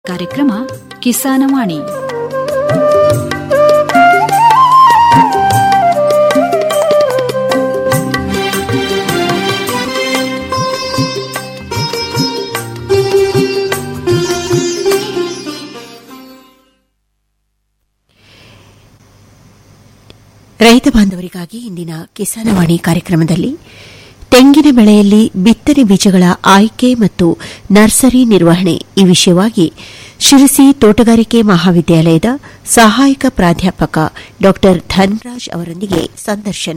ಕಾರ್ಯಕ್ರಮ ಕಿಸಾನವಾಣಿ ರೈತ ಬಾಂಧವರಿಗಾಗಿ ಇಂದಿನ ಕಿಸಾನವಾಣಿ ಕಾರ್ಯಕ್ರಮದಲ್ಲಿ ತೆಂಗಿನ ಬೆಳೆಯಲ್ಲಿ ಬಿತ್ತನೆ ಬೀಜಗಳ ಆಯ್ಕೆ ಮತ್ತು ನರ್ಸರಿ ನಿರ್ವಹಣೆ ಈ ವಿಷಯವಾಗಿ ಶಿರಸಿ ತೋಟಗಾರಿಕೆ ಮಹಾವಿದ್ಯಾಲಯದ ಸಹಾಯಕ ಪ್ರಾಧ್ಯಾಪಕ ಡಾ ಧನ್ರಾಜ್ ಅವರೊಂದಿಗೆ ಸಂದರ್ಶನ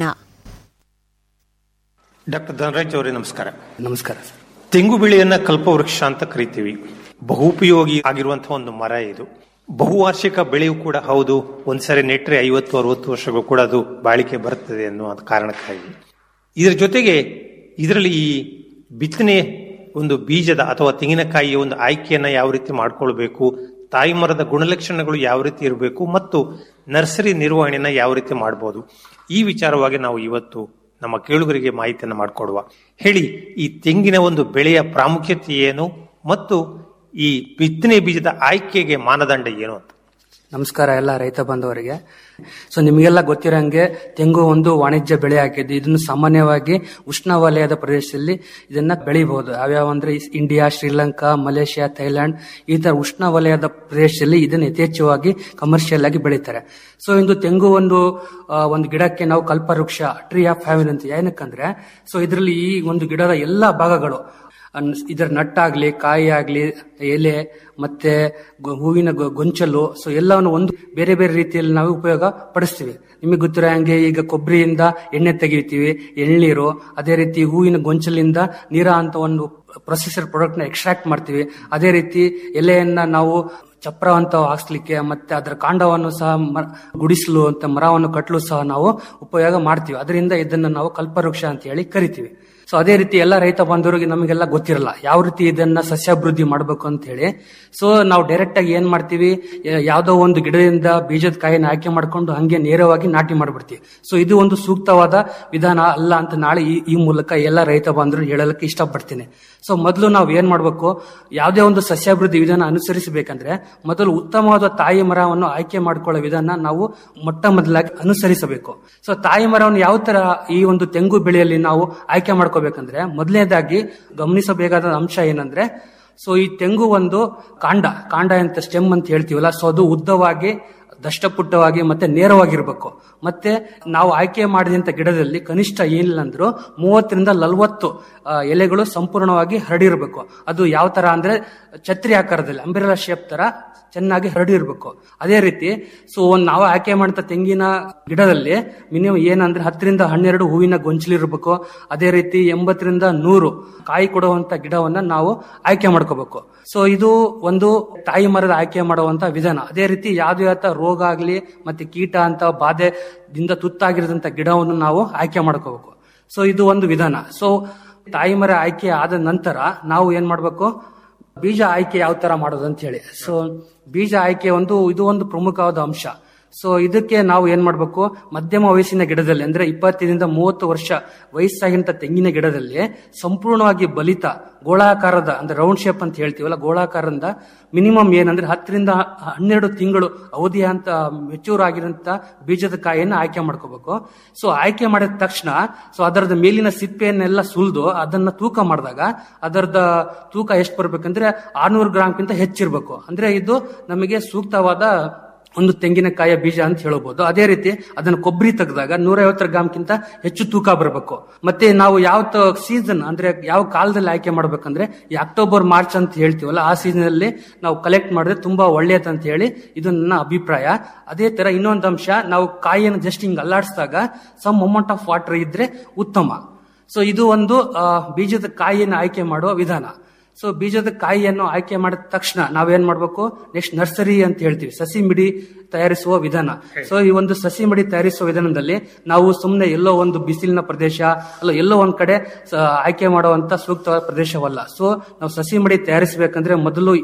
ಡಾಕ್ಟರ್ ಧನರಾಜ್ ಅವರೇ ನಮಸ್ಕಾರ ನಮಸ್ಕಾರ ಸರ್ ತೆಂಗು ಬೆಳೆಯನ್ನ ಕಲ್ಪವೃಕ್ಷ ಅಂತ ಕರಿತೀವಿ ಬಹುಪಯೋಗಿ ಆಗಿರುವಂತಹ ಒಂದು ಮರ ಇದು ಬಹುವಾರ್ಷಿಕ ಬೆಳೆಯೂ ಕೂಡ ಹೌದು ಒಂದ್ಸರಿ ನೆಟ್ರೆ ಐವತ್ತು ಅರವತ್ತು ವರ್ಷಗಳು ಕೂಡ ಅದು ಬಾಳಿಕೆ ಬರುತ್ತದೆ ಅನ್ನುವ ಕಾರಣಕ್ಕಾಗಿ ಇದರ ಜೊತೆಗೆ ಇದರಲ್ಲಿ ಈ ಬಿತ್ತನೆ ಒಂದು ಬೀಜದ ಅಥವಾ ತೆಂಗಿನಕಾಯಿಯ ಒಂದು ಆಯ್ಕೆಯನ್ನ ಯಾವ ರೀತಿ ಮಾಡ್ಕೊಳ್ಬೇಕು ತಾಯಿ ಮರದ ಗುಣಲಕ್ಷಣಗಳು ಯಾವ ರೀತಿ ಇರಬೇಕು ಮತ್ತು ನರ್ಸರಿ ನಿರ್ವಹಣೆಯನ್ನ ಯಾವ ರೀತಿ ಮಾಡಬಹುದು ಈ ವಿಚಾರವಾಗಿ ನಾವು ಇವತ್ತು ನಮ್ಮ ಕೇಳುಗರಿಗೆ ಮಾಹಿತಿಯನ್ನು ಮಾಡಿಕೊಡುವ ಹೇಳಿ ಈ ತೆಂಗಿನ ಒಂದು ಬೆಳೆಯ ಪ್ರಾಮುಖ್ಯತೆ ಏನು ಮತ್ತು ಈ ಬಿತ್ತನೆ ಬೀಜದ ಆಯ್ಕೆಗೆ ಮಾನದಂಡ ಏನು ಅಂತ ನಮಸ್ಕಾರ ಎಲ್ಲ ರೈತ ಬಾಂಧವರಿಗೆ ಸೊ ನಿಮಗೆಲ್ಲ ಗೊತ್ತಿರೋಂಗೆ ತೆಂಗು ಒಂದು ವಾಣಿಜ್ಯ ಬೆಳೆ ಆಗಿದ್ದು ಇದನ್ನು ಸಾಮಾನ್ಯವಾಗಿ ಉಷ್ಣವಲಯದ ಪ್ರದೇಶದಲ್ಲಿ ಇದನ್ನ ಬೆಳಿಬಹುದು ಯಾವ್ಯಾವ ಅಂದ್ರೆ ಇಸ್- ಇಂಡಿಯಾ ಶ್ರೀಲಂಕಾ ಮಲೇಷ್ಯಾ ಥೈಲ್ಯಾಂಡ್ ಈ ತರ ಉಷ್ಣವಲಯದ ಪ್ರದೇಶದಲ್ಲಿ ಇದನ್ನು ಯಥೇಚ್ಛವಾಗಿ ಕಮರ್ಷಿಯಲ್ ಆಗಿ ಬೆಳೀತಾರೆ ಸೊ ಇಂದು ತೆಂಗು ಒಂದು ಆ, ಒಂದು ಗಿಡಕ್ಕೆ ನಾವು ಕಲ್ಪವೃಕ್ಷ ಟ್ರೀ ಆಫ್ ಹ್ಯಾವಿನ್ ಅಂತ ಏನಕ್ಕಂದ್ರೆ ಸೊ ಇದರಲ್ಲಿ ಈ ಒಂದು ಗಿಡದ ಎಲ್ಲಾ ಭಾಗಗಳು ಅನ್- ಇದರ ನಟ್ಟಾಗ್ಲಿ ಕಾಯಿ ಆಗ್ಲಿ ಎಲೆ ಮತ್ತೆ ಗೊ- ಹೂವಿನ ಗೊ- ಗೊಂಚಲು ಸೊ ಎಲ್ಲವನ್ನು ಒಂದು ಬೇರೆ ಬೇರೆ ರೀತಿಯಲ್ಲಿ ನಾವು ಉಪಯೋಗ ಪಡಿಸ್ತೀವಿ ನಿಮಗೆ ಗೊತ್ತಿರೋ ಹಂಗೆ ಈಗ ಕೊಬ್ಬರಿಯಿಂದ ಎಣ್ಣೆ ತೆಗಿತೀವಿ ಎಳ್ನೀರು ಅದೇ ರೀತಿ ಹೂವಿನ ಗೊಂಚಲಿಂದ ನೀರ ಅಂತ ಒಂದು ಪ್ರೊಸೆಸರ್ ಪ್ರಾಡಕ್ಟ್ ನ ಎಕ್ಸ್ಟ್ರಾಕ್ಟ್ ಮಾಡ್ತೀವಿ ಅದೇ ರೀತಿ ಎಲೆಯನ್ನ ನಾವು ಚಪ್ರ ಅಂತ ಹಾಕ್ಸ್ಲಿಕ್ಕೆ ಮತ್ತೆ ಅದರ ಕಾಂಡವನ್ನು ಸಹ ಮರ- ಗುಡಿಸಲು ಅಂತ ಮರವನ್ನು ಕಟ್ಟಲು ಸಹ ನಾವು ಉಪಯೋಗ ಮಾಡ್ತೀವಿ ಅದರಿಂದ ಇದನ್ನ ನಾವು ಕಲ್ಪವೃಕ್ಷ ಅಂತ ಹೇಳಿ ಕರಿತೀವಿ ಸೊ ಅದೇ ರೀತಿ ಎಲ್ಲ ರೈತ ಬಂಧುವರಿಗೆ ನಮಗೆಲ್ಲ ಗೊತ್ತಿರಲ್ಲ ಯಾವ ರೀತಿ ಇದನ್ನ ಸಸ್ಯಾಭಿವೃದ್ಧಿ ಮಾಡಬೇಕು ಅಂತ ಹೇಳಿ ಸೊ ನಾವು ಡೈರೆಕ್ಟ್ ಆಗಿ ಏನ್ ಮಾಡ್ತೀವಿ ಯಾ- ಯಾವ್ದೋ ಒಂದು ಗಿಡದಿಂದ ಬೀಜದ ಕಾಯಿನ ಆಯ್ಕೆ ಮಾಡ್ಕೊಂಡು ಹಂಗೆ ನೇರವಾಗಿ ನಾಟಿ ಮಾಡ್ಬಿಡ್ತೀವಿ ಸೊ ಇದು ಒಂದು ಸೂಕ್ತವಾದ ವಿಧಾನ ಅಲ್ಲ ಅಂತ ನಾಳೆ ಈ ಈ ಮೂಲಕ ಎಲ್ಲ ರೈತ ಬಾಂಧವರು ಹೇಳಲಿಕ್ಕೆ ಇಷ್ಟಪಡ್ತೀನಿ ಸೊ ಮೊದಲು ನಾವು ಏನ್ ಮಾಡ್ಬೇಕು ಯಾವುದೇ ಒಂದು ಸಸ್ಯಾಭಿವೃದ್ಧಿ ವಿಧಾನ ಅನುಸರಿಸಬೇಕಂದ್ರೆ ಮೊದಲು ಉತ್ತಮವಾದ ತಾಯಿ ಮರವನ್ನು ಆಯ್ಕೆ ಮಾಡ್ಕೊಳ್ಳೋ ವಿಧಾನ ನಾವು ಮೊಟ್ಟ ಮೊದಲಾಗಿ ಅನುಸರಿಸಬೇಕು ಸೊ ತಾಯಿ ಮರವನ್ನು ಯಾವ ತರ ಈ ಒಂದು ತೆಂಗು ಬೆಳೆಯಲ್ಲಿ ನಾವು ಆಯ್ಕೆ ಮಾಡ್ಕೋಬೇಕಂದ್ರೆ ಮೊದಲನೇದಾಗಿ ಗಮನಿಸಬೇಕಾದ ಅಂಶ ಏನಂದ್ರೆ ಸೊ ಈ ತೆಂಗು ಒಂದು ಕಾಂಡ ಕಾಂಡ ಅಂತ ಸ್ಟೆಮ್ ಅಂತ ಹೇಳ್ತೀವಲ್ಲ ಸೊ ಅದು ಉದ್ದವಾಗಿ ದಷ್ಟಪುಟ್ಟವಾಗಿ ಮತ್ತೆ ನೇರವಾಗಿರ್ಬೇಕು ಮತ್ತೆ ನಾವು ಆಯ್ಕೆ ಮಾಡಿದಂತ ಗಿಡದಲ್ಲಿ ಕನಿಷ್ಠ ಏನಿಲ್ಲ ಅಂದ್ರೂ ಮೂವತ್ತರಿಂದ ನಲವತ್ತು ಆ, ಎಲೆಗಳು ಸಂಪೂರ್ಣವಾಗಿ ಹರಡಿರ್ಬೇಕು ಅದು ಯಾವ ತರ ಅಂದ್ರೆ ಛತ್ರಿ ಆಕಾರದಲ್ಲಿ ಅಂಬ್ರೆಲಾ ಶೇಪ್ ತರ ಚೆನ್ನಾಗಿ ಹರಡಿರ್ಬೇಕು ಅದೇ ರೀತಿ ಸೊ ಒಂದ್ ನಾವು ಆಯ್ಕೆ ಮಾಡಿದ ತೆಂಗಿನ ಗಿಡದಲ್ಲಿ ಮಿನಿಮಮ್ ಏನಂದ್ರೆ ಹತ್ತರಿಂದ ಹನ್ನೆರಡು ಹೂವಿನ ಗೊಂಚಲಿರ್ಬೇಕು ಅದೇ ರೀತಿ ಎಂಬತ್ತರಿಂದ ನೂರು ಕಾಯಿ ಕೊಡುವಂತ ಗಿಡವನ್ನ ನಾವು ಆಯ್ಕೆ ಮಾಡ್ಕೋಬೇಕು ಸೊ ಇದು ಒಂದು ತಾಯಿ ಮರದ ಆಯ್ಕೆ ಮಾಡುವಂತ ವಿಧಾನ ಅದೇ ರೀತಿ ಯಾವ್ದೇ ಆತ ರೋಗ ಆಗ್ಲಿ ಮತ್ತೆ ಕೀಟ ಅಂತ ಬಾಧೆದಿಂದ ತುತ್ತಾಗಿರೋದಂತ ಗಿಡವನ್ನು ನಾವು ಆಯ್ಕೆ ಮಾಡ್ಕೋಬೇಕು ಸೊ ಇದು ಒಂದು ವಿಧಾನ ಸೊ ತಾಯಿ ಮರ ಆಯ್ಕೆ ಆದ ನಂತರ ನಾವು ಏನ್ ಮಾಡ್ಬೇಕು ಬೀಜ ಆಯ್ಕೆ ಯಾವ ತರ ಮಾಡೋದು ಅಂತ ಹೇಳಿ ಸೊ ಬೀಜ ಆಯ್ಕೆ ಒಂದು ಇದು ಒಂದು ಪ್ರಮುಖವಾದ ಅಂಶ ಸೊ ಇದಕ್ಕೆ ನಾವು ಏನ್ ಮಾಡ್ಬೇಕು ಮಧ್ಯಮ ವಯಸ್ಸಿನ ಗಿಡದಲ್ಲಿ ಅಂದ್ರೆ ಇಪ್ಪತ್ತರಿಂದ ಮೂವತ್ತು ವರ್ಷ ವಯಸ್ಸಾಗಿಂತ ತೆಂಗಿನ ಗಿಡದಲ್ಲಿ ಸಂಪೂರ್ಣವಾಗಿ ಬಲಿತ ಗೋಳಾಕಾರದ ಅಂದ್ರೆ ರೌಂಡ್ ಶೇಪ್ ಅಂತ ಹೇಳ್ತೀವಲ್ಲ ಗೋಳಾಕಾರದಿಂದ ಮಿನಿಮಮ್ ಏನಂದ್ರೆ ಹತ್ತರಿಂದ ಹನ್ನೆರಡು ತಿಂಗಳು ಅವಧಿ ಅಂತ ಮೆಚೂರ್ ಆಗಿರೋಂತ ಬೀಜದ ಕಾಯಿಯನ್ನು ಆಯ್ಕೆ ಮಾಡ್ಕೋಬೇಕು ಸೊ ಆಯ್ಕೆ ಮಾಡಿದ ತಕ್ಷಣ ಸೊ ಅದರದ ಮೇಲಿನ ಸಿಪ್ಪೆಯನ್ನೆಲ್ಲ ಸುಲಿದು ಅದನ್ನ ತೂಕ ಮಾಡಿದಾಗ ಅದರದ ತೂಕ ಎಷ್ಟು ಬರ್ಬೇಕಂದ್ರೆ ಆರ್ನೂರು ಗ್ರಾಮ್ಗಿಂತ ಹೆಚ್ಚಿರ್ಬೇಕು ಅಂದ್ರೆ ಇದು ನಮಗೆ ಸೂಕ್ತವಾದ ಒಂದು ತೆಂಗಿನಕಾಯಿಯ ಬೀಜ ಅಂತ ಹೇಳ್ಬೋದು ಅದೇ ರೀತಿ ಅದನ್ನ ಕೊಬ್ಬರಿ ತೆಗೆದಾಗ ನೂರೈವತ್ತರ ಗ್ರಾಮ್ಗಿಂತ ಹೆಚ್ಚು ತೂಕ ಬರಬೇಕು ಮತ್ತೆ ನಾವು ಯಾವ ಸೀಸನ್ ಅಂದ್ರೆ ಯಾವ ಕಾಲದಲ್ಲಿ ಆಯ್ಕೆ ಮಾಡ್ಬೇಕಂದ್ರೆ ಈ ಅಕ್ಟೋಬರ್ ಮಾರ್ಚ್ ಅಂತ ಹೇಳ್ತೀವಲ್ಲ ಆ ಸೀಸನ್ ಅಲ್ಲಿ ನಾವು ಕಲೆಕ್ಟ್ ಮಾಡಿದ್ರೆ ತುಂಬಾ ಒಳ್ಳೇದು ಅಂತ ಹೇಳಿ ಇದು ನನ್ನ ಅಭಿಪ್ರಾಯ ಅದೇ ತರ ಇನ್ನೊಂದು ಅಂಶ ನಾವು ಕಾಯಿಯನ್ನು ಜಸ್ಟ್ ಹಿಂಗ್ ಅಲ್ಲಾಡಿಸಿದಾಗ ಸಮ್ ಅಮೌಂಟ್ ಆಫ್ ವಾಟರ್ ಇದ್ರೆ ಉತ್ತಮ ಸೊ ಇದು ಒಂದು ಆ, ಬೀಜದ ಕಾಯಿಯನ್ನು ಆಯ್ಕೆ ಮಾಡುವ ವಿಧಾನ ಸೊ ಬೀಜದ ಕಾಯಿಯನ್ನು ಆಯ್ಕೆ ಮಾಡಿದ ತಕ್ಷಣ ನಾವೇನ್ ಮಾಡ್ಬೇಕು ನೆಕ್ಸ್ಟ್ ನರ್ಸರಿ ಅಂತ ಹೇಳ್ತೀವಿ ಸಸಿ ಮಿಡಿ ತಯಾರಿಸುವ ವಿಧಾನ ಸೊ ಈ ಒಂದು ಸಸಿ ಮಿಡಿ ತಯಾರಿಸುವ ವಿಧಾನದಲ್ಲಿ ನಾವು ಸುಮ್ಮನೆ ಎಲ್ಲೋ ಒಂದು ಬಿಸಿಲಿನ ಪ್ರದೇಶ ಅಲ್ಲ ಎಲ್ಲೋ ಒಂದ್ ಕಡೆ ಸ- ಆಯ್ಕೆ ಮಾಡುವಂತ ಸೂಕ್ತವಾದ ಪ್ರದೇಶವಲ್ಲ ಸೊ ನಾವು ಸಸಿ ಮಡಿ ತಯಾರಿಸಬೇಕಂದ್ರೆ ಮೊದಲು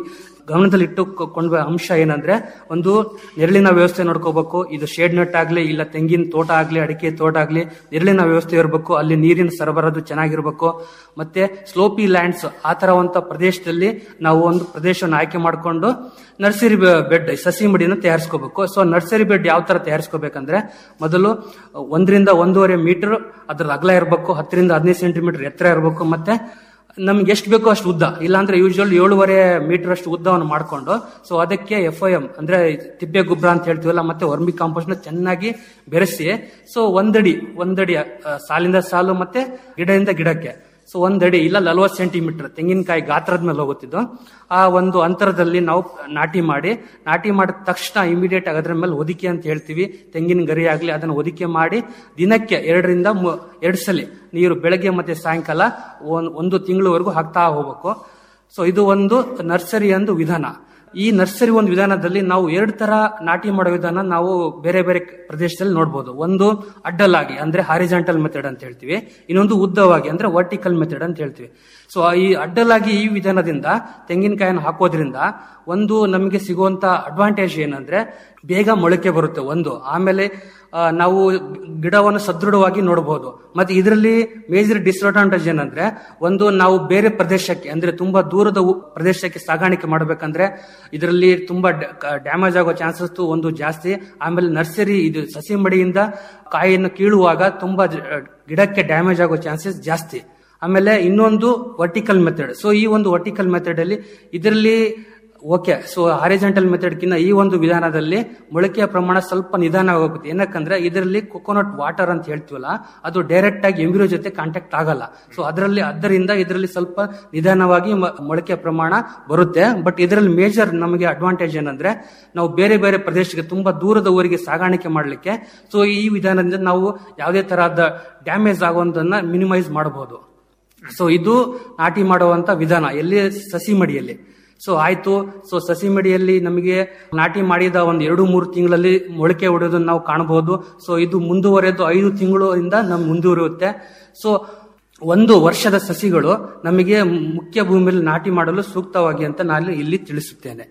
ಗಮನದಲ್ಲಿಟ್ಟುಕೊಂಡ ಅಂಶ ಏನಂದ್ರೆ ಒಂದು ನೆರಳಿನ ವ್ಯವಸ್ಥೆ ನೋಡ್ಕೋಬೇಕು ಇದು ಶೇಡ್ ನಟ್ ಆಗ್ಲಿ ಇಲ್ಲ ತೆಂಗಿನ ತೋಟ ಆಗ್ಲಿ ಅಡಿಕೆ ತೋಟ ಆಗ್ಲಿ ನೆರಳಿನ ವ್ಯವಸ್ಥೆ ಇರಬೇಕು ಅಲ್ಲಿ ನೀರಿನ ಸರಬರಾಜು ಚೆನ್ನಾಗಿರ್ಬೇಕು ಮತ್ತೆ ಸ್ಲೋಪಿ ಲ್ಯಾಂಡ್ಸ್ ಆ ತರವಂತ ಪ್ರದೇಶದಲ್ಲಿ ನಾವು ಒಂದು ಪ್ರದೇಶವನ್ನು ಆಯ್ಕೆ ಮಾಡಿಕೊಂಡು ನರ್ಸರಿ ಬೆಡ್ ಸಸಿ ಮಡಿನ ತಯಾರಿಸ್ಕೋಬೇಕು ಸೊ ನರ್ಸರಿ ಬೆಡ್ ಯಾವ ತರ ತಯಾರಿಸ್ಕೋಬೇಕಂದ್ರೆ ಮೊದಲು ಒಂದರಿಂದ ಒಂದೂವರೆ ಮೀಟರ್ ಅದ್ರ ಅಗಲ ಇರಬೇಕು ಹತ್ತರಿಂದ ಹದಿನೈದು ಸೆಂಟಿಮೀಟರ್ ಎತ್ತರ ಇರಬೇಕು ಮತ್ತೆ ನಮ್ಗೆ ಎಷ್ಟು ಬೇಕೋ ಅಷ್ಟು ಉದ್ದ ಇಲ್ಲಾಂದ್ರೆ ಯೂಶುವಲ್ ಏಳುವರೆ ಮೀಟರ್ ಅಷ್ಟು ಉದ್ದವನ್ನು ಮಾಡ್ಕೊಂಡು ಸೊ ಅದಕ್ಕೆ ಎಫ್ ಐ ಎಂ ಅಂದ್ರೆ ತಿಪ್ಪೆ ಗೊಬ್ಬರ ಅಂತ ಹೇಳ್ತೀವಲ್ಲ ಮತ್ತೆ ವರ್ಮಿ ಕಾಂಪೋಸ್ಟ್ ನ ಚೆನ್ನಾಗಿ ಬೆರೆಸಿ ಸೊ ಒಂದಡಿ ಒಂದಡಿ ಆ, ಸಾಲಿಂದ ಸಾಲು ಮತ್ತೆ ಗಿಡದಿಂದ ಗಿಡಕ್ಕೆ ಸೊ ಒಂದಡಿ ಇಲ್ಲ ನಲವತ್ತು ಸೆಂಟಿಮೀಟರ್ ತೆಂಗಿನಕಾಯಿ ಗಾತ್ರದ ಮೇಲೆ ಹೋಗುತ್ತಿದ್ದು ಆ ಒಂದು ಅಂತರದಲ್ಲಿ ನಾವು ನಾಟಿ ಮಾಡಿ ನಾಟಿ ಮಾಡಿದ ತಕ್ಷಣ ಇಮಿಡಿಯೇಟ್ ಆಗಿ ಅದ್ರ ಮೇಲೆ ಹೊದಿಕೆ ಅಂತ ಹೇಳ್ತೀವಿ ತೆಂಗಿನ ಗರಿ ಆಗಲಿ ಅದನ್ನು ಹೊದಿಕೆ ಮಾಡಿ ದಿನಕ್ಕೆ ಎರಡರಿಂದ ಮೂ- ಎರಡು ಸಲ ನೀರು ಬೆಳಗ್ಗೆ ಮತ್ತೆ ಸಾಯಂಕಾಲ ಒಂದ್- ಒಂದು ತಿಂಗಳವರೆಗೂ ಹಾಕ್ತಾ ಹೋಗ್ಬೇಕು ಸೊ ಇದು ಒಂದು ನರ್ಸರಿ ಒಂದು ವಿಧಾನ ಈ ನರ್ಸರಿ ಒಂದು ವಿಧಾನದಲ್ಲಿ ನಾವು ಎರಡು ತರ ನಾಟಿ ಮಾಡೋ ವಿಧಾನ ನಾವು ಬೇರೆ ಬೇರೆ ಪ್ರದೇಶದಲ್ಲಿ ನೋಡಬಹುದು ಒಂದು ಅಡ್ಡಲಾಗಿ ಅಂದ್ರೆ ಹಾರಿಜಾಂಟಲ್ ಮೆಥಡ್ ಅಂತ ಹೇಳ್ತೀವಿ ಇನ್ನೊಂದು ಉದ್ದವಾಗಿ ಅಂದ್ರೆ ವರ್ಟಿಕಲ್ ಮೆಥಡ್ ಅಂತ ಹೇಳ್ತೀವಿ ಸೊ ಈ ಅಡ್ಡಲಾಗಿ ಈ ವಿಧಾನದಿಂದ ತೆಂಗಿನಕಾಯಿನ ಹಾಕೋದ್ರಿಂದ ಒಂದು ನಮಗೆ ಸಿಗುವಂತ ಅಡ್ವಾಂಟೇಜ್ ಏನಂದ್ರೆ ಬೇಗ ಮೊಳಕೆ ಬರುತ್ತೆ ಒಂದು ಆಮೇಲೆ ಆ, ನಾವು ಗಿಡವನ್ನು ಸದೃಢವಾಗಿ ನೋಡಬಹುದು ಮತ್ತೆ ಇದರಲ್ಲಿ ಮೇಜರ್ ಡಿಸ್ಅಡ್ವಾಂಟೇಜ್ ಏನಂದ್ರೆ ಒಂದು ನಾವು ಬೇರೆ ಪ್ರದೇಶಕ್ಕೆ ಅಂದ್ರೆ ತುಂಬಾ ದೂರದ ಉ- ಪ್ರದೇಶಕ್ಕೆ ಸಾಗಾಣಿಕೆ ಮಾಡಬೇಕಂದ್ರೆ ಇದರಲ್ಲಿ ತುಂಬಾ ಡ್ಯಾಮೇಜ್ ಆಗೋ ಚಾನ್ಸಸ್ ಒಂದು ಜಾಸ್ತಿ ಆಮೇಲೆ ನರ್ಸರಿ ಇದು ಸಸಿ ಮಡಿಯಿಂದ ಕಾಯಿಯನ್ನು ಕೀಳುವಾಗ ತುಂಬಾ ಜ- ಗಿಡಕ್ಕೆ ಡ್ಯಾಮೇಜ್ ಆಗೋ ಚಾನ್ಸಸ್ ಜಾಸ್ತಿ ಆಮೇಲೆ ಇನ್ನೊಂದು ವರ್ಟಿಕಲ್ ಮೆಥಡ್ ಸೊ ಈ ಒಂದು ವರ್ಟಿಕಲ್ ಮೆಥಡ್ ಅಲ್ಲಿ ಇದರಲ್ಲಿ ಓಕೆ ಸೊ ಹಾರಿಜೆಂಟಲ್ ಮೆಥಡ್ಕಿಂತ ಈ ಒಂದು ವಿಧಾನದಲ್ಲಿ ಮೊಳಕೆಯ ಪ್ರಮಾಣ ಸ್ವಲ್ಪ ನಿಧಾನ ಹೋಗುತ್ತೆ ಏನಕ್ಕಂದ್ರೆ ಇದರಲ್ಲಿ ಕೊಕೊನಟ್ ವಾಟರ್ ಅಂತ ಹೇಳ್ತೀವಲ್ಲ ಅದು ಡೈರೆಕ್ಟ್ ಆಗಿ ಎಂಬ್ರಿಯೋ ಜೊತೆ ಕಾಂಟ್ಯಾಕ್ಟ್ ಆಗಲ್ಲ ಸೊ ಅದರಲ್ಲಿ ಅದರಿಂದ ಇದರಲ್ಲಿ ಸ್ವಲ್ಪ ನಿಧಾನವಾಗಿ ಮ- ಮೊಳಕೆಯ ಪ್ರಮಾಣ ಬರುತ್ತೆ ಬಟ್ ಇದರಲ್ಲಿ ಮೇಜರ್ ನಮಗೆ ಅಡ್ವಾಂಟೇಜ್ ಏನಂದ್ರೆ ನಾವು ಬೇರೆ ಬೇರೆ ಪ್ರದೇಶಕ್ಕೆ ತುಂಬಾ ದೂರದ ಊರಿಗೆ ಸಾಗಾಣಿಕೆ ಮಾಡಲಿಕ್ಕೆ ಸೊ ಈ ವಿಧಾನದಿಂದ ನಾವು ಯಾವುದೇ ತರಹದ ಡ್ಯಾಮೇಜ್ ಆಗುವಂತನ್ನ ಮಿನಿಮೈಸ್ ಮಾಡಬಹುದು ಸೊ ಇದು ನಾಟಿ ಮಾಡುವಂತ ವಿಧಾನ ಎಲ್ಲಿ ಸಸಿ ಮಡಿಯಲ್ಲಿ ಸೊ ಆಯ್ತು ಸೊ ಸಸಿ ಮಡಿಯಲ್ಲಿ ನಮಗೆ ನಾಟಿ ಮಾಡಿದ ಒಂದು ಎರಡು ಮೂರು ತಿಂಗಳಲ್ಲಿ ಮೊಳಕೆ ಹೊಡೆಯೋದನ್ನ ನಾವು ಕಾಣಬಹುದು ಸೊ ಇದು ಮುಂದುವರೆದು ಐದು ತಿಂಗಳಿಂದ ನಮ್ ಮುಂದುವರಿಯುತ್ತೆ ಸೊ ಒಂದು ವರ್ಷದ ಸಸಿಗಳು ನಮಗೆ ಮುಖ್ಯ ಭೂಮಿಯಲ್ಲಿ ನಾಟಿ ಮಾಡಲು ಸೂಕ್ತವಾಗಿ ಅಂತ ನಾನು ಇಲ್ಲಿ ತಿಳಿಸುತ್ತೇನೆ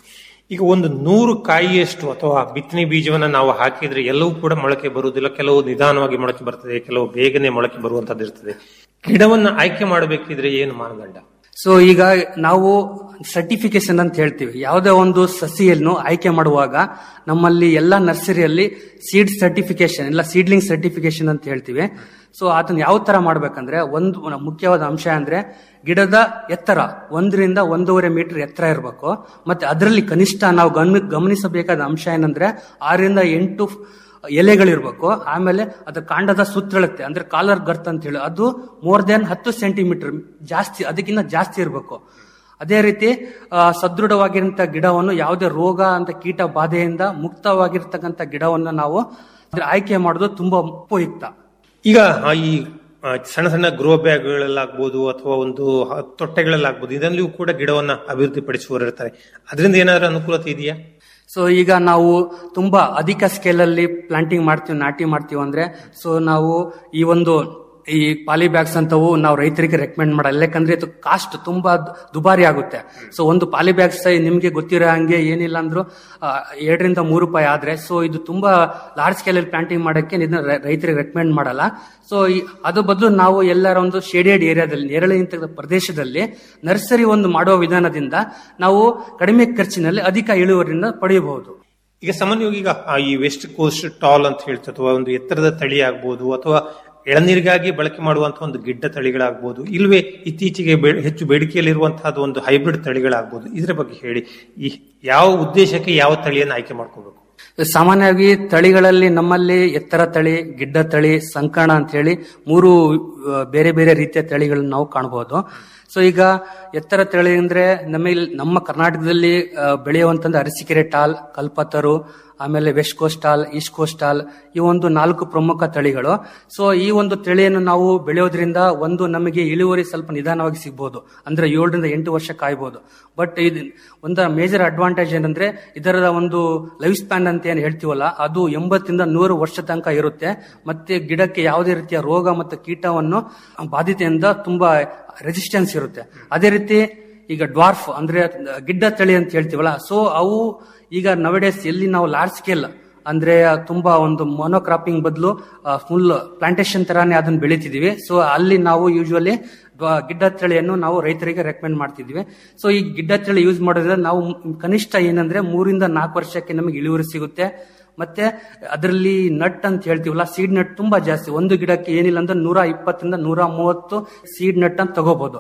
ಈಗ ಒಂದು ನೂರು ಕಾಯಿಯಷ್ಟು ಅಥವಾ ಬಿತ್ತನೆ ಬೀಜವನ್ನ ನಾವು ಹಾಕಿದ್ರೆ ಎಲ್ಲವೂ ಕೂಡ ಮೊಳಕೆ ಬರುವುದಿಲ್ಲ ಕೆಲವು ನಿಧಾನವಾಗಿ ಮೊಳಕೆ ಬರ್ತದೆ ಕೆಲವು ಬೇಗನೆ ಮೊಳಕೆ ಬರುವಂತದ್ದು ಇರ್ತದೆ ಗಿಡವನ್ನ ಆಯ್ಕೆ ಮಾಡಬೇಕಿದ್ರೆ ಏನು ಮಾನದಂಡ ಸೊ ಈಗ ನಾವು ಸರ್ಟಿಫಿಕೇಶನ್ ಅಂತ ಹೇಳ್ತೀವಿ ಯಾವುದೇ ಒಂದು ಸಸಿಯನ್ನು ಆಯ್ಕೆ ಮಾಡುವಾಗ ನಮ್ಮಲ್ಲಿ ಎಲ್ಲ ನರ್ಸರಿಯಲ್ಲಿ ಸೀಡ್ ಸರ್ಟಿಫಿಕೇಶನ್ ಇಲ್ಲ ಸೀಡ್ಲಿಂಗ್ ಸರ್ಟಿಫಿಕೇಶನ್ ಅಂತ ಹೇಳ್ತೀವಿ ಸೊ ಅದನ್ನ ಯಾವ ತರ ಮಾಡ್ಬೇಕಂದ್ರೆ ಒಂದು ಮುಖ್ಯವಾದ ಅಂಶ ಅಂದ್ರೆ ಗಿಡದ ಎತ್ತರ ಒಂದರಿಂದ ಒಂದೂವರೆ ಮೀಟರ್ ಎತ್ತರ ಇರಬೇಕು ಮತ್ತೆ ಅದರಲ್ಲಿ ಕನಿಷ್ಠ ನಾವು ಗಮನ ಗಮನಿಸಬೇಕಾದ ಅಂಶ ಏನಂದ್ರೆ ಆರರಿಂದ ಎಂಟು ಎಲೆಗಳಿರ್ಬೇಕು ಆಮೇಲೆ ಅದ್ರ ಕಾಂಡದ ಸುತ್ತಳತೆ ಅಂದ್ರೆ ಕಾಲರ್ ಗರ್ತ್ ಅಂತ ಹೇಳಿ ಅದು ಮೋರ್ ದೆನ್ ಹತ್ತು ಸೆಂಟಿಮೀಟರ್ ಜಾಸ್ತಿ ಅದಕ್ಕಿಂತ ಜಾಸ್ತಿ ಇರಬೇಕು ಅದೇ ರೀತಿ ಆ, ಸದೃಢವಾಗಿರಂತ ಗಿಡವನ್ನು ಯಾವುದೇ ರೋಗ ಅಂತ ಕೀಟ ಬಾಧೆಯಿಂದ ಮುಕ್ತವಾಗಿರ್ತಕ್ಕಂಥ ಗಿಡವನ್ನು ನಾವು ಅದ್ರ ಆಯ್ಕೆ ಮಾಡೋದು ತುಂಬಾ ಉಪಯುಕ್ತ ಈಗ ಆ ಈ ಆ, ಸಣ್ಣ ಸಣ್ಣ ಗ್ರೋ ಬ್ಯಾಗ್ಗಳಲ್ಲಾಗ್ಬೋದು ಅಥವಾ ಒಂದು ಹ- ತೊಟ್ಟೆಗಳಲ್ಲಾಗ್ಬೋದು ಇದರಲ್ಲಿಯೂ ಕೂಡ ಗಿಡವನ್ನ ಅಭಿವೃದ್ಧಿಪಡಿಸುವವರು ಇರ್ತಾರೆ ಅದರಿಂದ ಏನಾದ್ರೂ ಅನುಕೂಲತೆ ಇದೆಯಾ ಸೊ ಈಗ ನಾವು ತುಂಬಾ ಅಧಿಕ ಸ್ಕೇಲ್ ಅಲ್ಲಿ ಪ್ಲಾಂಟಿಂಗ್ ಮಾಡ್ತೀವಿ ನಾಟಿ ಮಾಡ್ತೀವಿ ಅಂದ್ರೆ ಸೊ ನಾವು ಈ ಒಂದು ಈ ಪಾಲಿ ಬ್ಯಾಗ್ಸ್ ಅಂತವು ನಾವು ರೈತರಿಗೆ ರೆಕಮೆಂಡ್ ಮಾಡಲ್ಲ ಯಾಕಂದ್ರೆ ಇದು ಕಾಸ್ಟ್ ತುಂಬಾ ದು- ದುಬಾರಿ ಆಗುತ್ತೆ ಸೊ ಒಂದು ಪಾಲಿ ಬ್ಯಾಗ್ಸ್ ನಿಮ್ಗೆ ಗೊತ್ತಿರೋ ಹಂಗೆ ಏನಿಲ್ಲ ಅಂದ್ರೂ ಆ, ಎರಡರಿಂದ ಮೂರು ರೂಪಾಯಿ ಆದ್ರೆ ಸೊ ಇದು ತುಂಬಾ ಲಾರ್ಜ್ ಸ್ಕೇಲ್ ಅಲ್ಲಿ ಪ್ಲಾಂಟಿಂಗ್ ಮಾಡಕ್ಕೆ ಇದನ್ನ ರೈ- ರೈತರಿಗೆ ರೆಕಮೆಂಡ್ ಮಾಡಲ್ಲ ಸೊ ಅದು ಬದಲು ನಾವು ಎಲ್ಲರ ಒಂದು ಶೇಡೆಡ್ ಏರಿಯಾದಲ್ಲಿ ನೆರಳಿನ ಪ್ರದೇಶದಲ್ಲಿ ನರ್ಸರಿ ಒಂದು ಮಾಡುವ ವಿಧಾನದಿಂದ ನಾವು ಕಡಿಮೆ ಖರ್ಚಿನಲ್ಲಿ ಅಧಿಕ ಇಳುವರಿಯನ್ನು ಪಡೆಯಬಹುದು ಈಗ ಸಾಮಾನ್ಯವಾಗಿ ಈಗ ಆ ಈ ವೆಸ್ಟ್ ಕೋಸ್ಟ್ ಟಾಲ್ ಅಂತ ಹೇಳ್ತಾರೆ ಅಥವಾ ಒಂದು ಎತ್ತರದ ತಳಿ ಆಗ್ಬೋದು ಅಥವಾ ಎಳನೀರಿಗಾಗಿ ಬಳಕೆ ಮಾಡುವಂತಹ ಒಂದು ಗಿಡ್ಡ ತಳಿಗಳಾಗ್ಬೋದು ಇಲ್ವೇ ಇತ್ತೀಚೆಗೆ ಬೆ- ಹೆಚ್ಚು ಬೇಡಿಕೆಯಲ್ಲಿರುವಂತಹದ್ದು ಒಂದು ಹೈಬ್ರಿಡ್ ತಳಿಗಳಾಗ್ಬೋದು ಇದರ ಬಗ್ಗೆ ಹೇಳಿ ಈ ಯಾವ ಉದ್ದೇಶಕ್ಕೆ ಯಾವ ತಳಿಯನ್ನು ಆಯ್ಕೆ ಮಾಡ್ಕೋಬೇಕು ಸಾಮಾನ್ಯವಾಗಿ ತಳಿಗಳಲ್ಲಿ ನಮ್ಮಲ್ಲಿ ಎತ್ತರ ತಳಿ ಗಿಡ್ಡ ತಳಿ ಸಂಕಣ ಅಂತ ಹೇಳಿ ಮೂರು ಆ, ಬೇರೆ ಬೇರೆ ರೀತಿಯ ತಳಿಗಳನ್ನು ನಾವು ಕಾಣಬಹುದು ಸೊ ಈಗ ಎತ್ತರ ತಳಿ ಅಂದ್ರೆ ನಮ್ಮ ಇಲ್ಲಿ- ನಮ್ಮ ಕರ್ನಾಟಕದಲ್ಲಿ ಆ, ಬೆಳೆಯುವಂತಂದ್ರೆ ಅರಸೀಕೆರೆ ಟಾಲ್ ಕಲ್ಪತರು ಆಮೇಲೆ west coast tall east coast tall ಈ ಒಂದು ನಾಲ್ಕು ಪ್ರಮುಖ ತಳಿಗಳು ಸೊ ಈ ಒಂದು ತಳಿಯನ್ನು ನಾವು ಬೆಳೆಯೋದ್ರಿಂದ ಒಂದು ನಮಗೆ ಇಳುವರಿ ಸ್ವಲ್ಪ ನಿಧಾನವಾಗಿ ಸಿಗ್ಬೋದು ಅಂದ್ರೆ ಏಳರಿಂದ ಎಂಟು ವರ್ಷ ಕಾಯ್ಬೋದು ಬಟ್ ಇದು ಒಂದು ಮೇಜರ್ ಅಡ್ವಾಂಟೇಜ್ ಏನಂದ್ರೆ ಇದರ ಒಂದು ಲೈಫ್ ಸ್ಪ್ಯಾನ್ ಅಂತ ಏನ್ ಹೇಳ್ತೀವಲ್ಲ ಅದು ಎಂಬತ್ತರಿಂದ ನೂರು ವರ್ಷ ತನಕ ಇರುತ್ತೆ ಮತ್ತೆ ಗಿಡಕ್ಕೆ ಯಾವುದೇ ರೀತಿಯ ರೋಗ ಮತ್ತು ಕೀಟವನ್ನು ಬಾಧಿತೆಯಿಂದ ತುಂಬಾ ರೆಸಿಸ್ಟೆನ್ಸ್ ಇರುತ್ತೆ ಅದೇ ರೀತಿ ಈಗ ಡ್ವಾರ್ಫ್ ಅಂದ್ರೆ ಗಿಡ್ಡ ತಳಿ ಅಂತ ಹೇಳ್ತೀವಲ್ಲ ಸೊ ಅವು ಈಗ ನವಡೇಸ್ ಎಲ್ಲಿ ನಾವು ಲಾರ್ಜ್ ಸ್ಕೇಲ್ ಅಂದ್ರೆ ತುಂಬಾ ಒಂದು ಮೊನೋಕ್ರಾಪಿಂಗ್ ಬದಲು ಫುಲ್ ಪ್ಲಾಂಟೇಶನ್ ತರಾನೇ ಅದನ್ನ ಬೆಳಿತಿದೀವಿ ಸೊ ಅಲ್ಲಿ ನಾವು ಯೂಶುವಲಿ ಗಿಡ್ಡ ತಳಿಯನ್ನು ನಾವು ರೈತರಿಗೆ ರೆಕಮೆಂಡ್ ಮಾಡ್ತಿದ್ವಿ ಸೊ ಈ ಗಿಡ್ಡ ತಳಿ ಯೂಸ್ ಮಾಡೋದ್ರಿಂದ ನಾವು ಕನಿಷ್ಠ ಏನಂದ್ರೆ ಮೂರಿಂದ ನಾಲ್ಕು ವರ್ಷಕ್ಕೆ ನಮಗೆ ಇಳುವರಿ ಸಿಗುತ್ತೆ ಮತ್ತೆ ಅದರಲ್ಲಿ ನಟ್ ಅಂತ ಹೇಳ್ತೀವಲ್ಲ ಸೀಡ್ ನಟ್ ತುಂಬಾ ಜಾಸ್ತಿ ಒಂದು ಗಿಡಕ್ಕೆ ಏನಿಲ್ಲ ಅಂದ್ರೆ ನೂರ ಇಪ್ಪತ್ತರಿಂದ ನೂರ ಮೂವತ್ತು ಸೀಡ್ ನಟ್ ಅಂತ ತಗೋಬಹುದು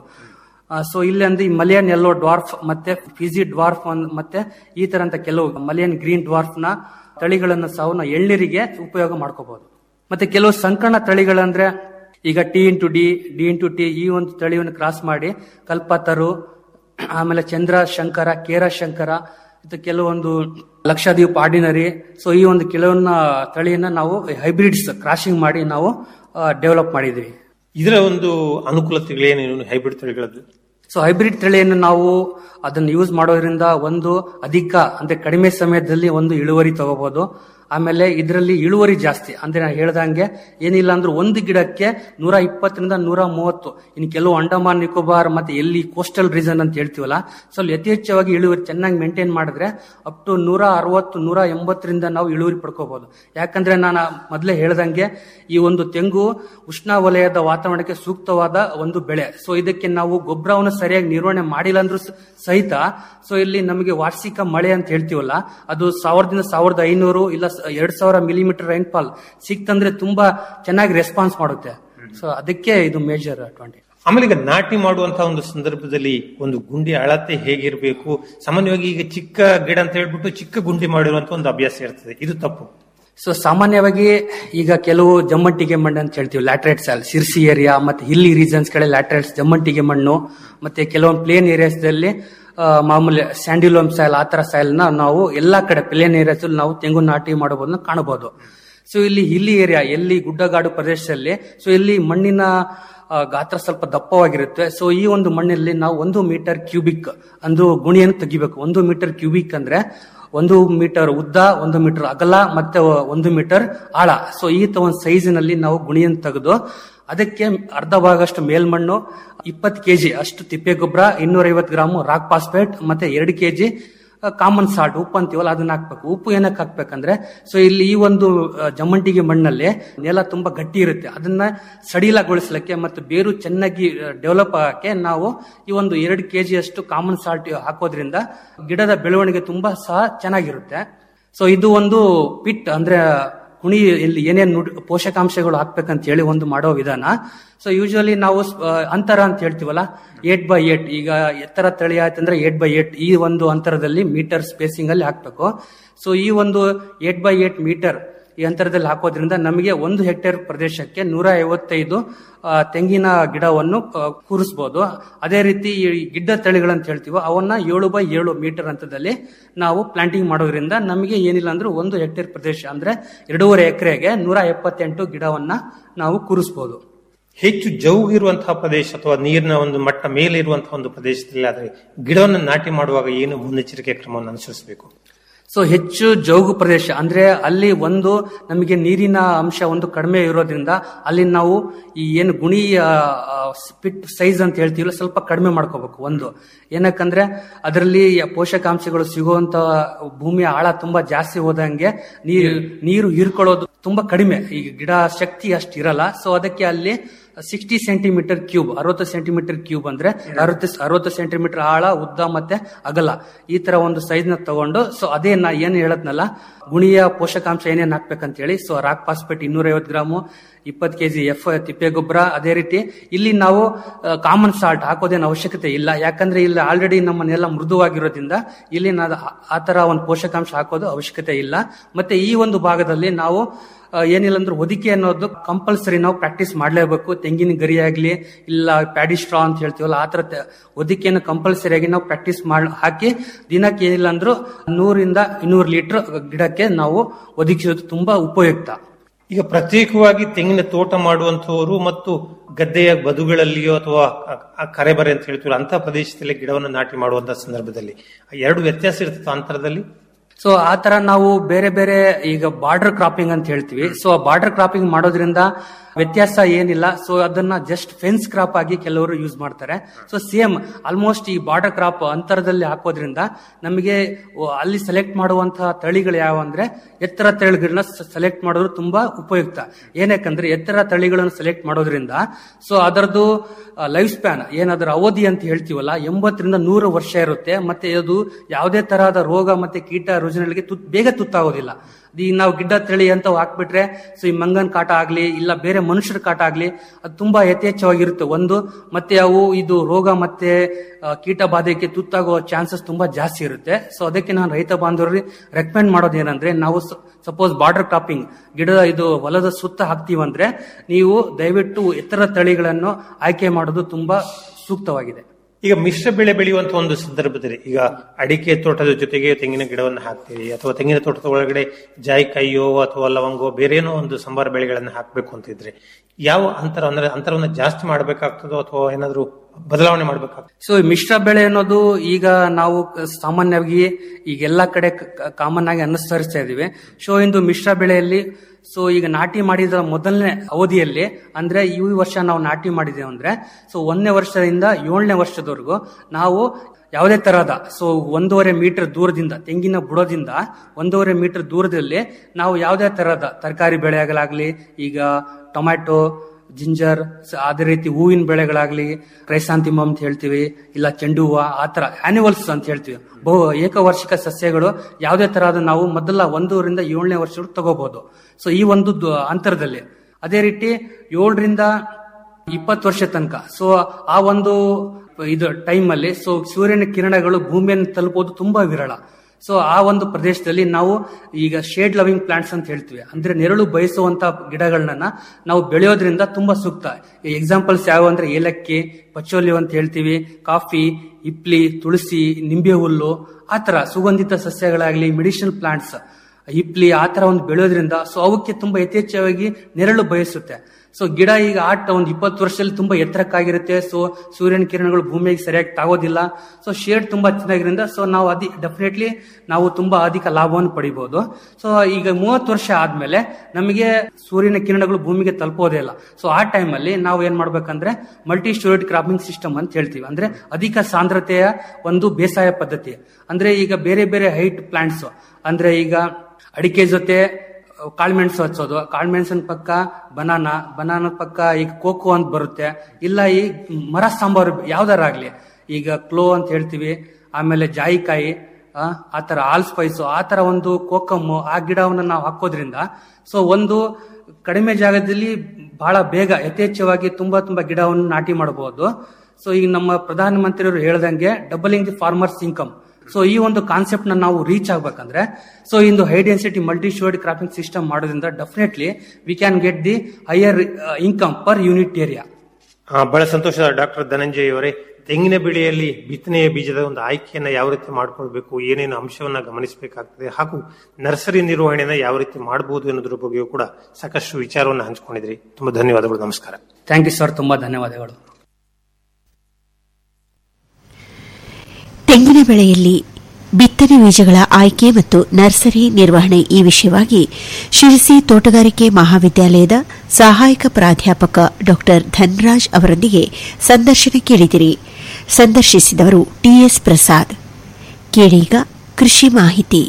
ಸೊ ಇಲ್ಲಿ ಅಂದ್ರೆ ಈ ಮಲಿಯನ್ ಎಲ್ಲೋ ಡ್ವಾರ್ಫ್ ಮತ್ತೆ ಫಿಜಿ ಡ್ವಾರ್ಫ್ ಮತ್ತೆ ಈ ತರ ಅಂತ ಕೆಲವು ಮಲಿಯನ್ ಗ್ರೀನ್ ಡ್ವಾರ್ಫ್ ನ ತಳಿಗಳನ್ನು ಸಹ ನಾವು ಎಳ್ನೀರಿಗೆ ಉಪಯೋಗ ಮಾಡ್ಕೋಬಹುದು ಮತ್ತೆ ಕೆಲವು ಸಂಕಣ ತಳಿಗಳಂದ್ರೆ ಈಗ T into D D into T ಈ ಒಂದು ತಳಿಯನ್ನು ಕ್ರಾಸ್ ಮಾಡಿ ಕಲ್ಪತರು ಆಮೇಲೆ ಚಂದ್ರ ಶಂಕರ ಕೇರ ಶಂಕರ ಇದು ಕೆಲವೊಂದು ಲಕ್ಷದ್ವೀಪ್ ಆರ್ಡಿನರಿ ಸೊ ಈ ಒಂದು ಕೆಲವೊಂದು ತಳಿಯನ್ನ ನಾವು ಹೈಬ್ರಿಡ್ಸ್ ಕ್ರಾಸಿಂಗ್ ಮಾಡಿ ನಾವು ಡೆವಲಪ್ ಮಾಡಿದ್ವಿ ಇದರ ಒಂದು ಅನುಕೂಲತೆಗಳೇನೇನು ಹೈಬ್ರಿಡ್ ತಳಿಗಳದ್ದು ಸೊ ಹೈಬ್ರಿಡ್ ತಳಿಯನ್ನು ನಾವು ಅದನ್ನು ಯೂಸ್ ಮಾಡೋದ್ರಿಂದ ಒಂದು ಅಧಿಕ ಅಂದ್ರೆ ಕಡಿಮೆ ಸಮಯದಲ್ಲಿ ಒಂದು ಇಳುವರಿ ತಗೋಬಹುದು ಆಮೇಲೆ ಇದರಲ್ಲಿ ಇಳುವರಿ ಜಾಸ್ತಿ ಅಂದ್ರೆ ನಾನು ಹೇಳ್ದಂಗೆ ಏನಿಲ್ಲ ಅಂದ್ರೆ ಒಂದು ಗಿಡಕ್ಕೆ ನೂರ ಇಪ್ಪತ್ತರಿಂದ ನೂರ ಮೂವತ್ತು ಇನ್ನು ಕೆಲವು ಅಂಡಮಾನ್ ನಿಕೋಬಾರ್ ಮತ್ತೆ ಎಲ್ಲಿ ಕೋಸ್ಟಲ್ ರೀಸನ್ ಅಂತ ಹೇಳ್ತೀವಲ್ಲ ಸೊ ಅಲ್ಲಿ ಅತಿ ಹೆಚ್ಚಾಗಿ ಇಳುವರಿ ಚೆನ್ನಾಗಿ ಮೇಂಟೈನ್ ಮಾಡಿದ್ರೆ ಅಪ್ ಟು ನೂರ ಅರವತ್ತು ನೂರ ಎಂಬತ್ತರಿಂದ ನಾವು ಇಳುವರಿ ಪಡ್ಕೋಬಹುದು ಯಾಕಂದ್ರೆ ನಾನು ಮೊದಲೇ ಹೇಳ್ದಂಗೆ ಈ ಒಂದು ತೆಂಗು ಉಷ್ಣವಲಯದ ವಾತಾವರಣಕ್ಕೆ ಸೂಕ್ತವಾದ ಒಂದು ಬೆಳೆ ಸೊ ಇದಕ್ಕೆ ನಾವು ಗೊಬ್ಬರವನ್ನು ಸರಿಯಾಗಿ ನಿರ್ವಹಣೆ ಮಾಡಿಲ್ಲ ಅಂದ್ರೂ ಸ- ಸಹಿತ ಸೊ ಇಲ್ಲಿ ನಮಗೆ ವಾರ್ಷಿಕ ಮಳೆ ಅಂತ ಹೇಳ್ತೀವಲ್ಲ ಅದು ಸಾವಿರದಿಂದ ಸಾವಿರದ ಐನೂರು ಇಲ್ಲ ಸ- ಎರಡ್ ಸಾವಿರ ಮಿಲಿಮೀಟರ್ ರೈನ್ಫಾಲ್ ಸಿಕ್ತಂದ್ರೆ ತುಂಬಾ ಚೆನ್ನಾಗಿ ರೆಸ್ಪಾನ್ಸ್ ಮಾಡುತ್ತೆ ಸೊ ಅದಕ್ಕೆ ಇದು ಮೇಜರ್ ಅಡ್ವಾಂಟೇಜ್ ಆಮೇಲೆ ಈಗ ನಾಟಿ ಮಾಡುವಂತಹ ಒಂದು ಸಂದರ್ಭದಲ್ಲಿ ಒಂದು ಗುಂಡಿ ಅಳತೆ ಹೇಗಿರಬೇಕು ಸಾಮಾನ್ಯವಾಗಿ ಈಗ ಚಿಕ್ಕ ಗಿಡ ಅಂತ ಹೇಳ್ಬಿಟ್ಟು ಚಿಕ್ಕ ಗುಂಡಿ ಮಾಡಿರುವಂತ ಒಂದು ಅಭ್ಯಾಸ ಇರ್ತದೆ ಇದು ತಪ್ಪು ಸೊ ಸಾಮಾನ್ಯವಾಗಿ ಈಗ ಕೆಲವು ಜಮ್ಮಂಟಿಗೆ ಮಣ್ಣು ಅಂತ ಹೇಳ್ತೀವಿ ಲ್ಯಾಟ್ರೈಟ್ ಸಾಲ್ ಸಿರ್ಸಿ ಏರಿಯಾ ಮತ್ತೆ ಹಿಲ್ಲಿ ರೀಜನ್ಸ್ ಕಡೆ ಲ್ಯಾಟ್ರೈಟ್ಸ್ ಜಮ್ಮಂಟಿಗೆ ಮಣ್ಣು ಮತ್ತೆ ಕೆಲವೊಂದು ಪ್ಲೇನ್ ಏರಿಯಾಸ್ದಲ್ಲಿ ಮಾಮೂಲಿ ಸ್ಯಾಂಡ್ಯುಲಮ್ ಸಾಯಿಲ್ ಆ ತರ ಸಾಯಿಲ್ ನ ನಾವು ಎಲ್ಲಾ ಕಡೆ ಪ್ಲೇನ್ ಏರಿಯಾಸ್ ನಾವು ತೆಂಗು ನಾಟಿ ಮಾಡಬಹುದನ್ನ ಕಾಣಬಹುದು ಸೊ ಇಲ್ಲಿ ಹಿಲ್ಲಿ ಏರಿಯಾ ಎಲ್ಲಿ ಗುಡ್ಡಗಾಡು ಪ್ರದೇಶದಲ್ಲಿ ಸೊ ಇಲ್ಲಿ ಮಣ್ಣಿನ ಆ, ಗಾತ್ರ ಸ್ವಲ್ಪ ದಪ್ಪವಾಗಿರುತ್ತೆ ಸೊ ಈ ಒಂದು ಮಣ್ಣಲ್ಲಿ ನಾವು ಒಂದು ಮೀಟರ್ ಕ್ಯೂಬಿಕ್ ಅಂದು ಗುಣಿಯನ್ನು ತೆಗಿಬೇಕು ಒಂದು ಮೀಟರ್ ಕ್ಯೂಬಿಕ್ ಅಂದ್ರೆ ಒಂದು ಮೀಟರ್ ಉದ್ದ ಒಂದು ಮೀಟರ್ ಅಗಲ ಮತ್ತೆ ಒಂದು ಮೀಟರ್ ಆಳ ಸೊ ಈ ತ ಒಂದು ಸೈಜಿನಲ್ಲಿ ನಾವು ಗುಣಿಯನ್ನು ತೆಗೆದು ಅದಕ್ಕೆ ಅರ್ಧ ಭಾಗಷ್ಟು ಮೇಲ್ಮಣ್ಣು ಇಪ್ಪತ್ತು ಕೆಜಿ ಅಷ್ಟು ತಿಪ್ಪೆ ಗೊಬ್ಬರ ಇನ್ನೂರ ಐವತ್ತು ಗ್ರಾಮ್ ರಾಕ್ ಪಾಸ್ಪೇಟ್ ಮತ್ತೆ ಎರಡು ಕೆಜಿ ಕಾಮನ್ ಸಾಲ್ಟ್ ಉಪ್ಪು ಅಂತೀವಲ್ಲ ಅದನ್ನ ಹಾಕ್ಬೇಕು ಉಪ್ಪು ಏನಕ್ಕೆ ಹಾಕ್ಬೇಕಂದ್ರೆ ಸೊ ಇಲ್ಲಿ ಈ ಒಂದು ಆ, ಜಮ್ಮಂಟಿಗೆ ಮಣ್ಣಲ್ಲಿ ನೆಲ ತುಂಬಾ ಗಟ್ಟಿ ಇರುತ್ತೆ ಅದನ್ನ ಸಡಿಲಗೊಳಿಸ್ಲಿಕ್ಕೆ ಮತ್ತು ಬೇರು ಚೆನ್ನಾಗಿ ಡೆವಲಪ್ ಆಗಕ್ಕೆ ನಾವು ಈ ಒಂದು ಎರಡು ಕೆಜಿ ಅಷ್ಟು ಕಾಮನ್ ಸಾಲ್ಟ್ ಹಾಕೋದ್ರಿಂದ ಗಿಡದ ಬೆಳವಣಿಗೆ ತುಂಬಾ ಸಹ ಚೆನ್ನಾಗಿರುತ್ತೆ ಸೊ ಇದು ಒಂದು ಪಿಟ್ ಅಂದ್ರೆ ಕುಣಿ ಇಲ್ಲಿ ಏನೇನ್ ನುಡ್ ಪೋಷಕಾಂಶಗಳು ಹಾಕ್ಬೇಕಂತ ಹೇಳಿ ಒಂದು ಮಾಡೋ ವಿಧಾನ ಸೊ ಯೂಶುವಲಿ ನಾವು ಸ್- ಆ, ಅಂತರ ಅಂತ ಹೇಳ್ತೀವಲ್ಲ ಏಟ್ ಬೈ ಏಟ್ ಈಗ ಎತ್ತರ ತಳಿ ಆಯ್ತಂದ್ರೆ ಏಟ್ ಬೈ ಏಟ್ ಈ ಒಂದು ಅಂತರದಲ್ಲಿ ಮೀಟರ್ ಸ್ಪೇಸಿಂಗ್ ಅಲ್ಲಿ ಹಾಕ್ಬೇಕು ಸೊ ಈ ಒಂದು ಏಟ್ ಬೈ ಏಟ್ ಮೀಟರ್ ಈ ಅಂತರದಲ್ಲಿ ಹಾಕೋದ್ರಿಂದ ನಮಗೆ ಒಂದು ಹೆಕ್ಟೇರ್ ಪ್ರದೇಶಕ್ಕೆ ನೂರ ಐವತ್ತೈದು ಆ, ತೆಂಗಿನ ಗಿಡವನ್ನು ಆ, ಕೂರಿಸ್ಬೋದು ಅದೇ ರೀತಿ ಈ ಗಿಡ್ಡ ತಳಿಗಳಂತ ಹೇಳ್ತೀವೋ ಅವನ್ನ ಏಳು ಬೈ ಏಳು ಮೀಟರ್ ಅಂತದಲ್ಲಿ ನಾವು ಪ್ಲಾಂಟಿಂಗ್ ಮಾಡೋದ್ರಿಂದ ನಮಗೆ ಏನಿಲ್ಲ ಅಂದ್ರೆ ಒಂದು ಹೆಕ್ಟೇರ್ ಪ್ರದೇಶ ಅಂದ್ರೆ ಎರಡೂವರೆ ಎಕರೆಗೆ ನೂರ ಎಪ್ಪತ್ತೆಂಟು ಗಿಡವನ್ನ ನಾವು ಕೂರಿಸ್ಬೋದು ಹೆಚ್ಚು ಜೌಗಿರುವಂತಹ ಪ್ರದೇಶ ಅಥವಾ ನೀರಿನ ಒಂದು ಮಟ್ಟ ಮೇಲೆ ಇರುವಂತಹ ಒಂದು ಪ್ರದೇಶದಲ್ಲಿ ಆದ್ರೆ ಗಿಡವನ್ನು ನಾಟಿ ಮಾಡುವಾಗ ಏನು ಮುನ್ನೆಚ್ಚರಿಕೆ ಕ್ರಮವನ್ನು ಅನುಸರಿಸಬೇಕು ಸೊ ಹೆಚ್ಚು ಜೌಗು ಪ್ರದೇಶ ಅಂದ್ರೆ ಅಲ್ಲಿ ಒಂದು ನಮಗೆ ನೀರಿನ ಅಂಶ ಒಂದು ಕಡಿಮೆ ಇರೋದ್ರಿಂದ ಅಲ್ಲಿ ನಾವು ಈ ಏನು ಗುಣಿ ಸ್ಪಿಟ್ ಸೈಜ್ ಅಂತ ಹೇಳ್ತೀವಲ್ಲ ಸ್ವಲ್ಪ ಕಡಿಮೆ ಮಾಡ್ಕೋಬೇಕು ಒಂದು ಏನಕ್ಕಂದ್ರೆ ಅದರಲ್ಲಿ ಪೋಷಕಾಂಶಗಳು ಸಿಗುವಂತ ಭೂಮಿಯ ಆಳ ತುಂಬಾ ಜಾಸ್ತಿ ಹೋದಂಗೆ ನೀರು ನೀರು ಹೀರ್ಕೊಳ್ಳೋದು ತುಂಬಾ ಕಡಿಮೆ ಈಗ ಗಿಡ ಶಕ್ತಿ ಅಷ್ಟು ಇರಲ್ಲ ಸೊ ಅದಕ್ಕೆ ಅಲ್ಲಿ ಸಿಕ್ಸ್ಟಿ ಸೆಂಟಿಮೀಟರ್ ಕ್ಯೂಬ್ ಅರವತ್ತು ಸೆಂಟಿಮೀಟರ್ ಕ್ಯೂಬ್ ಅಂದ್ರೆ ಅರವತ್ತು ಅರವತ್ತು ಸೆಂಟಿಮೀಟರ್ ಆಳ ಉದ್ದ ಮತ್ತೆ ಅಗಲ ಈ ತರ ಒಂದು ಸೈಜ್ ನ ತಗೊಂಡು ಸೊ ಅದೇ ನಾ ಏನ್ ಹೇಳದ್ನಲ್ಲ ಗುಣಿಯ ಪೋಷಕಾಂಶ ಏನೇನ್ ಹಾಕ್ಬೇಕಂತ ಹೇಳಿ ಸೊ ರಾಕ್ ಪಾಸ್ಪೇಟ್ ಇನ್ನೂರ ಐವತ್ತು ಗ್ರಾಮು ಇಪ್ಪತ್ತು ಕೆಜಿ ಎಫ್ ತಿಪ್ಪೆ ಗೊಬ್ಬರ ಅದೇ ರೀತಿ ಇಲ್ಲಿ ನಾವು ಕಾಮನ್ ಸಾಲ್ಟ್ ಹಾಕೋದೇನು ಅವಶ್ಯಕತೆ ಇಲ್ಲ ಯಾಕಂದ್ರೆ ಇಲ್ಲಿ ಆಲ್ರೆಡಿ ನಮ್ಮ ನೆಲ ಮೃದುವಾಗಿರೋದ್ರಿಂದ ಇಲ್ಲಿ ನಾವು ಆ- ಆ ತರ ಒಂದು ಪೋಷಕಾಂಶ ಹಾಕೋದು ಅವಶ್ಯಕತೆ ಇಲ್ಲ ಮತ್ತೆ ಈ ಒಂದು ಭಾಗದಲ್ಲಿ ನಾವು ಆ, ಏನಿಲ್ಲ ಅಂದ್ರೆ ಹೊದಿಕೆ ಅನ್ನೋದು ಕಂಪಲ್ಸರಿ ನಾವು ಪ್ರಾಕ್ಟೀಸ್ ಮಾಡಲೇಬೇಕು ತೆಂಗಿನ ಗರಿ ಆಗ್ಲಿ ಇಲ್ಲ ಪ್ಯಾಡಿ ಸ್ಟ್ರಾ ಅಂತ ಹೇಳ್ತೀವಲ್ಲ ಆ ತರ ತೆ- ಹೊದಿಕೆಯನ್ನು ಕಂಪಲ್ಸರಿ ಆಗಿ ನಾವು ಪ್ರಾಕ್ಟೀಸ್ ಮಾಡಿ ಹಾಕಿ ದಿನಕ್ಕೆ ಏನಿಲ್ಲ ಅಂದ್ರೂ ನೂರಿಂದ ಇನ್ನೂರು ಲೀಟರ್ ಗಿಡಕ್ಕೆ ನಾವು ಒದಗಿಸೋದು ತುಂಬಾ ಉಪಯುಕ್ತ ಈಗ ಪ್ರತ್ಯೇಕವಾಗಿ ತೆಂಗಿನ ತೋಟ ಮಾಡುವಂತವರು ಮತ್ತು ಗದ್ದೆಯ ಬದುಗಳಲ್ಲಿಯೋ ಅಥವಾ ಆ- ಆ ಕರೆಬರೆ ಅಂತ ಹೇಳ್ತೀವಲ್ಲ ಅಂತ ಪ್ರದೇಶದಲ್ಲಿ ಗಿಡವನ್ನು ನಾಟಿ ಮಾಡುವಂತಹ ಸಂದರ್ಭದಲ್ಲಿ ಆ ಎರಡು ವ್ಯತ್ಯಾಸ ಇರ್ತದೆ ಅಂತರದಲ್ಲಿ ಸೊ ಆ ತರ ನಾವು ಬೇರೆ ಬೇರೆ ಈಗ ಬಾರ್ಡರ್ ಕ್ರಾಪಿಂಗ್ ಅಂತ ಹೇಳ್ತೀವಿ ಸೊ ಬಾರ್ಡರ್ ಕ್ರಾಪಿಂಗ್ ಮಾಡೋದ್ರಿಂದ ವ್ಯತ್ಯಾಸ ಏನಿಲ್ಲ ಸೊ ಅದನ್ನ ಜಸ್ಟ್ ಫೆನ್ಸ್ ಕ್ರಾಪ್ ಆಗಿ ಕೆಲವರು ಯೂಸ್ ಮಾಡ್ತಾರೆ ಸೊ ಸೇಮ್ ಆಲ್ಮೋಸ್ಟ್ ಈ ಬಾರ್ಡರ್ ಕ್ರಾಪ್ ಅಂತರದಲ್ಲಿ ಹಾಕೋದ್ರಿಂದ ನಮಗೆ ಓ, ಅಲ್ಲಿ ಸೆಲೆಕ್ಟ್ ಮಾಡುವಂತಹ ತಳಿಗಳು ಯಾವ ಅಂದ್ರೆ ಎತ್ತರ ತಳಿಗಳನ್ನ ಸೆಲೆಕ್ಟ್ ಮಾಡೋದು ತುಂಬಾ ಉಪಯುಕ್ತ ಏನಕ್ಕಂದ್ರೆ ಎತ್ತರ ತಳಿಗಳನ್ನು ಸೆಲೆಕ್ಟ್ ಮಾಡೋದ್ರಿಂದ ಸೊ ಅದರದ್ದು ಲೈಫ್ ಸ್ಪ್ಯಾನ್ ಏನದರ ಅವಧಿ ಅಂತ ಹೇಳ್ತೀವಲ್ಲ ಎಂಬತ್ತರಿಂದ ನೂರು ವರ್ಷ ಇರುತ್ತೆ ಮತ್ತೆ ಅದು ಯಾವುದೇ ತರಹದ ರೋಗ ಮತ್ತೆ ಕೀಟ ರುಜಿನಗಳಿಗೆ ತುತ್ ಬೇಗ ತುತ್ತಾಗೋದಿಲ್ಲ ಈ ನಾವು ಗಿಡ್ಡ ತಳಿ ಅಂತ ಹಾಕ್ಬಿಟ್ರೆ ಸೊ ಈ ಮಂಗನ್ ಕಾಟ ಆಗ್ಲಿ ಇಲ್ಲ ಬೇರೆ ಮನುಷ್ಯರ ಕಾಟ ಆಗ್ಲಿ ಅದು ತುಂಬಾ ಯಥೇಚ್ಛವಾಗಿರುತ್ತೆ ಒಂದು ಮತ್ತೆ ಅವು ಇದು ರೋಗ ಮತ್ತೆ ಆ, ಕೀಟ ಬಾಧೆಗೆ ತುತ್ತಾಗುವ ಚಾನ್ಸಸ್ ತುಂಬಾ ಜಾಸ್ತಿ ಇರುತ್ತೆ ಸೊ ಅದಕ್ಕೆ ನಾನು ರೈತ ಬಾಂಧವರಿಗೆ ರೆಕಮೆಂಡ್ ಮಾಡೋದು ಏನಂದ್ರೆ ನಾವು ಸಪೋಸ್ ಬಾರ್ಡರ್ ಕ್ರಾಪಿಂಗ್ ಗಿಡದ ಇದು ಹೊಲದ ಸುತ್ತ ಹಾಕ್ತೀವಂದ್ರೆ ನೀವು ದಯವಿಟ್ಟು ಎತ್ತರ ತಳಿಗಳನ್ನು ಆಯ್ಕೆ ಮಾಡೋದು ತುಂಬಾ ಸೂಕ್ತವಾಗಿದೆ ಈಗ ಮಿಶ್ರ ಬೆಳೆ ಬೆಳೆಯುವಂತ ಒಂದು ಸಂದರ್ಭದಲ್ಲಿ ಈಗ ಅಡಿಕೆ ತೋಟದ ಜೊತೆಗೆ ತೆಂಗಿನ ಗಿಡವನ್ನು ಹಾಕ್ತೀರಿ ಅಥವಾ ತೆಂಗಿನ ತೋಟದ ಒಳಗಡೆ ಜಾಯಿಕಾಯಿಯೋ ಅಥವಾ ಲವಂಗೋ ಬೇರೇನೋ ಒಂದು ಸಂಬಾರ ಬೆಳೆಗಳನ್ನು ಹಾಕಬೇಕು ಅಂತಿದ್ರೆ ಯಾವ ಅಂತರ ಅಂದ್ರೆ ಅಂತರವನ್ನು ಜಾಸ್ತಿ ಮಾಡಬೇಕಾಗ್ತದೋ ಅಥವಾ ಏನಾದರೂ ಬದಲಾವಣೆ ಮಾಡಬೇಕಾಗ್ತದೆ ಸೊ ಈ ಮಿಶ್ರ ಬೆಳೆ ಅನ್ನೋದು ಈಗ ನಾವು ಕ- ಸಾಮಾನ್ಯವಾಗಿ ಈಗ ಎಲ್ಲಾ ಕಡೆ ಕಾಮನ್ ಆಗಿ ಅನುಸರಿಸ್ತಾ ಇದೀವಿ ಸೊ ಇಂದು ಮಿಶ್ರ ಬೆಳೆಯಲ್ಲಿ ಸೊ ಈಗ ನಾಟಿ ಮಾಡಿದ ಮೊದಲನೇ ಅವಧಿಯಲ್ಲಿ ಅಂದ್ರೆ ಈ ವರ್ಷ ನಾವು ನಾಟಿ ಮಾಡಿದ್ದೇವೆ ಅಂದ್ರೆ ಸೊ ಒಂದನೇ ವರ್ಷದಿಂದ ಏಳನೇ ವರ್ಷದವರೆಗೂ ನಾವು ಯಾವುದೇ ತರಹದ ಸೊ ಒಂದೂವರೆ ಮೀಟರ್ ದೂರದಿಂದ ತೆಂಗಿನ ಬುಡದಿಂದ ಒಂದೂವರೆ ಮೀಟರ್ ದೂರದಲ್ಲಿ ನಾವು ಯಾವುದೇ ತರಹದ ತರಕಾರಿ ಬೆಳೆಗಳಾಗ್ಲಿ ಈಗ ಟೊಮ್ಯಾಟೊ ಜಿಂಜರ್ ಸ- ಅದೇ ರೀತಿ ಹೂವಿನ ಬೆಳೆಗಳಾಗ್ಲಿ ಕ್ರೈಸಾಂತಿಮಮ್ ಅಂತ ಹೇಳ್ತೀವಿ ಇಲ್ಲ ಚೆಂಡು ಹೂವ ಆ ತರ ಆನ್ಯುವಲ್ಸ್ ಅಂತ ಹೇಳ್ತೀವಿ ಬಹು ಏಕವಾರ್ಷಿಕ ಸಸ್ಯಗಳು ಯಾವುದೇ ತರಹದ ನಾವು ಮೊದಲ ಒಂದೂರಿಂದ ಏಳನೇ ವರ್ಷ ತಗೋಬಹುದು ಸೊ ಈ ಒಂದು ದು- ಅಂತರದಲ್ಲಿ ಅದೇ ರೀತಿ ಏಳರಿಂದ ಇಪ್ಪತ್ತು ವರ್ಷ ತನಕ ಸೊ ಆ ಒಂದು ಇದು ಟೈಮ್ ಅಲ್ಲಿ ಸೊ ಸೂರ್ಯನ ಕಿರಣಗಳು ಭೂಮಿಯನ್ನು ತಲುಪೋದು ತುಂಬಾ ವಿರಳ ಸೊ ಆ ಒಂದು ಪ್ರದೇಶದಲ್ಲಿ ನಾವು ಈಗ ಶೇಡ್ ಲವಿಂಗ್ ಪ್ಲಾಂಟ್ಸ್ ಅಂತ ಹೇಳ್ತೀವಿ ಅಂದ್ರೆ ನೆರಳು ಬಯಸುವಂತ ಗಿಡಗಳನ್ನ ನಾವು ಬೆಳೆಯೋದ್ರಿಂದ ತುಂಬಾ ಸೂಕ್ತ ಎಕ್ಸಾಂಪಲ್ಸ್ ಯಾವ ಅಂದ್ರೆ ಏಲಕ್ಕಿ ಪಚೋಲಿ ಅಂತ ಹೇಳ್ತೀವಿ ಕಾಫಿ ಇಪ್ಲಿ ತುಳಸಿ ನಿಂಬೆ ಹುಲ್ಲು ಆತರ ಸುಗಂಧಿತ ಸಸ್ಯಗಳಾಗ್ಲಿ ಮೆಡಿಸಿನಲ್ ಪ್ಲಾಂಟ್ಸ್ ಹಿಪ್ಲಿ ಆ ತರ ಒಂದು ಬೆಳೆಯೋದ್ರಿಂದ ಸೊ ಅವಕ್ಕೆ ತುಂಬಾ ಯಥೇಚ್ಛವಾಗಿ ನೆರಳು ಬಯಸುತ್ತೆ ಸೊ ಗಿಡ ಈಗ ಆಟ ಒಂದು ಇಪ್ಪತ್ತು ವರ್ಷದಲ್ಲಿ ತುಂಬಾ ಎತ್ತರಕ್ಕಾಗಿರುತ್ತೆ ಸೊ ಸೂರ್ಯನ ಕಿರಣಗಳು ಭೂಮಿಗೆ ಸರಿಯಾಗಿ ತಾಗೋದಿಲ್ಲ ಸೊ ಶೇಡ್ ತುಂಬಾ ಚೆನ್ನಾಗಿರೋದ್ರಿಂದ ಸೊ ನಾವು ಅದಿ ಡೆಫಿನೆಟ್ಲಿ ನಾವು ತುಂಬಾ ಅಧಿಕ ಲಾಭವನ್ನು ಪಡಿಬಹುದು ಸೊ ಈಗ ಮೂವತ್ತು ವರ್ಷ ಆದ್ಮೇಲೆ ನಮಗೆ ಸೂರ್ಯನ ಕಿರಣಗಳು ಭೂಮಿಗೆ ತಲುಪೋದೇ ಇಲ್ಲ ಸೊ ಆ ಟೈಮಲ್ಲಿ ನಾವು ಏನ್ ಮಾಡ್ಬೇಕಂದ್ರೆ ಮಲ್ಟಿ ಸ್ಟೋರೇಜ್ ಕ್ರಾಪಿಂಗ್ ಸಿಸ್ಟಮ್ ಅಂತ ಹೇಳ್ತೀವಿ ಅಂದ್ರೆ ಅಧಿಕ ಸಾಂದ್ರತೆಯ ಒಂದು ಬೇಸಾಯ ಪದ್ಧತಿ ಅಂದ್ರೆ ಈಗ ಬೇರೆ ಬೇರೆ ಹೈಟ್ ಪ್ಲಾಂಟ್ಸ್ ಅಂದ್ರೆ ಈಗ ಅಡಿಕೆ ಜೊತೆ ಕಾಳ್ಮೆಣಸು ಹಚ್ಚೋದು ಕಾಳ್ಮೆಣಸಿನ ಪಕ್ಕ ಬನಾನ ಬನಾನ ಪಕ್ಕ ಈಗ ಕೋಕೋ ಅಂತ ಬರುತ್ತೆ ಇಲ್ಲ ಈ ಮರ ಸಾಂಬಾರು ಯಾವ್ದಾರ ಆಗ್ಲಿ ಈಗ ಕ್ಲೋ ಅಂತ ಹೇಳ್ತೀವಿ ಆಮೇಲೆ ಜಾಯಿಕಾಯಿ ಆ, ಆ ತರ ಆಲ್ ಸ್ಪೈಸು ಆ ತರ ಒಂದು ಕೋಕಮ್ಮು ಆ ಗಿಡವನ್ನು ನಾವು ಹಾಕೋದ್ರಿಂದ ಸೊ ಒಂದು ಕಡಿಮೆ ಜಾಗದಲ್ಲಿ ಬಹಳ ಬೇಗ ಯಥೇಚ್ಛವಾಗಿ ತುಂಬಾ ತುಂಬಾ ಗಿಡವನ್ನು ನಾಟಿ ಮಾಡಬಹುದು ಸೊ ಈಗ ನಮ್ಮ ಪ್ರಧಾನಮಂತ್ರಿಯವರು ಹೇಳ್ದಂಗೆ doubling the farmers income so ಈ ಒಂದು ಕಾನ್ಸೆಪ್ಟ್ ನ ನಾವು ರೀಚ್ ಆಗ್ಬೇಕಂದ್ರೆ ಸೊ ಇಂದು high density multi storeyed cropping system ಮಾಡೋದ್ರಿಂದ definitely we can get the higher income per unit area ಆ, ಬಹಳ ಸಂತೋಷ ಡಾಕ್ಟರ್ ಧನಂಜಯ್ ಅವರೇ ತೆಂಗಿನ ಬೆಳೆಯಲ್ಲಿ ಬಿತ್ತನೆಯ ಬೀಜದ ಒಂದು ಆಯ್ಕೆಯನ್ನ ಯಾವ ರೀತಿ ಮಾಡ್ಕೊಳ್ಬೇಕು ಏನೇನು ಅಂಶವನ್ನ ಗಮನಿಸಬೇಕಾಗ್ತದೆ ಹಾಗೂ ನರ್ಸರಿ ನಿರ್ವಹಣೆನ ಯಾವ ರೀತಿ ಮಾಡಬಹುದು ಅನ್ನೋದ್ರ ಬಗ್ಗೆಯೂ ಕೂಡ ಸಾಕಷ್ಟು ವಿಚಾರವನ್ನು ಹಂಚಿಕೊಂಡಿದ್ರಿ ತುಂಬಾ ಧನ್ಯವಾದಗಳು ನಮಸ್ಕಾರ ಥ್ಯಾಂಕ್ ಯು ಸರ್ ತುಂಬಾ ಧನ್ಯವಾದಗಳು ತೆಂಗಿನ ಬೆಳೆಯಲ್ಲಿ ಬಿತ್ತನೆ ಬೀಜಗಳ ಆಯ್ಕೆ ಮತ್ತು ನರ್ಸರಿ ನಿರ್ವಹಣೆ ಈ ವಿಷಯವಾಗಿ ಶಿರಸಿ ತೋಟಗಾರಿಕೆ ಮಹಾವಿದ್ಯಾಲಯದ ಸಹಾಯಕ ಪ್ರಾಧ್ಯಾಪಕ ಡಾ ಧನ್ರಾಜ್ ಅವರೊಂದಿಗೆ ಸಂದರ್ಶನ ಕೇಳಿದಿರಿ ಸಂದರ್ಶಿಸಿದವರು ಟಿಎಸ್ ಪ್ರಸಾದ್ ಕೇಳೀಗ ಕೃಷಿ ಮಾಹಿತಿ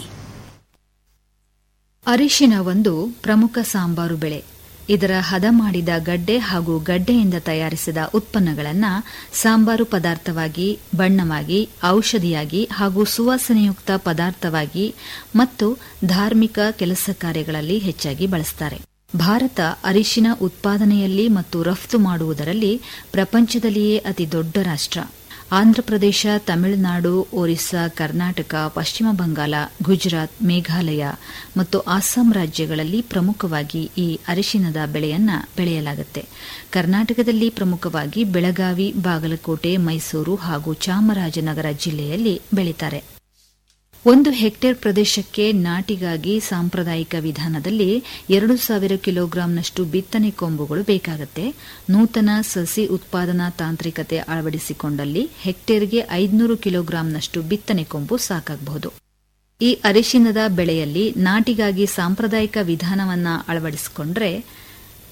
ಅರಿಶಿನ ಒಂದು ಪ್ರಮುಖ ಸಾಂಬಾರು ಬೆಳೆ ಇದರ ಹದ ಮಾಡಿದ ಗಡ್ಡೆ ಹಾಗೂ ಗಡ್ಡೆಯಿಂದ ತಯಾರಿಸಿದ ಉತ್ಪನ್ನಗಳನ್ನು ಸಾಂಬಾರು ಪದಾರ್ಥವಾಗಿ ಬಣ್ಣವಾಗಿ ಔಷಧಿಯಾಗಿ ಹಾಗೂ ಸುವಾಸನೆಯುಕ್ತ ಪದಾರ್ಥವಾಗಿ ಮತ್ತು ಧಾರ್ಮಿಕ ಕೆಲಸ ಕಾರ್ಯಗಳಲ್ಲಿ ಹೆಚ್ಚಾಗಿ ಬಳಸುತ್ತಾರೆ ಭಾರತ ಅರಿಶಿನ ಉತ್ಪಾದನೆಯಲ್ಲಿ ಮತ್ತು ರಫ್ತು ಮಾಡುವುದರಲ್ಲಿ ಪ್ರಪಂಚದಲ್ಲಿಯೇ ಅತಿ ದೊಡ್ಡ ರಾಷ್ಟ್ರ ಆಂಧ್ರಪ್ರದೇಶ ತಮಿಳುನಾಡು ಒರಿಸ್ಸಾ ಕರ್ನಾಟಕ ಪಶ್ಚಿಮ ಬಂಗಾಳ ಗುಜರಾತ್ ಮೇಘಾಲಯ ಮತ್ತು ಅಸ್ಸಾಂ ರಾಜ್ಯಗಳಲ್ಲಿ ಪ್ರಮುಖವಾಗಿ ಈ ಅರಿಶಿನದ ಬೆಳೆಯನ್ನ ಬೆಳೆಯಲಾಗುತ್ತೆ ಕರ್ನಾಟಕದಲ್ಲಿ ಪ್ರಮುಖವಾಗಿ ಬೆಳಗಾವಿ ಬಾಗಲಕೋಟೆ ಮೈಸೂರು ಹಾಗೂ ಚಾಮರಾಜನಗರ ಜಿಲ್ಲೆಯಲ್ಲಿ ಬೆಳೀತಾರೆ ಒಂದು ಹೆಕ್ಟೇರ್ ಪ್ರದೇಶಕ್ಕೆ ನಾಟಿಗಾಗಿ ಸಾಂಪ್ರದಾಯಿಕ ವಿಧಾನದಲ್ಲಿ ಎರಡು ಸಾವಿರ ಕಿಲೋಗ್ರಾಂನಷ್ಟು ಬಿತ್ತನೆ ಕೊಂಬುಗಳು ಬೇಕಾಗುತ್ತೆ ನೂತನ ಸಸಿ ಉತ್ಪಾದನಾ ತಾಂತ್ರಿಕತೆ ಅಳವಡಿಸಿಕೊಂಡಲ್ಲಿ ಹೆಕ್ಟೇರ್ಗೆ ಐದುನೂರು ಕಿಲೋಗ್ರಾಂನಷ್ಟು ಬಿತ್ತನೆ ಕೊಂಬು ಸಾಕಾಗಬಹುದು ಈ ಅರಿಶಿನದ ಬೆಳೆಯಲ್ಲಿ ನಾಟಿಗಾಗಿ ಸಾಂಪ್ರದಾಯಿಕ ವಿಧಾನವನ್ನ ಅಳವಡಿಸಿಕೊಂಡ್ರೆ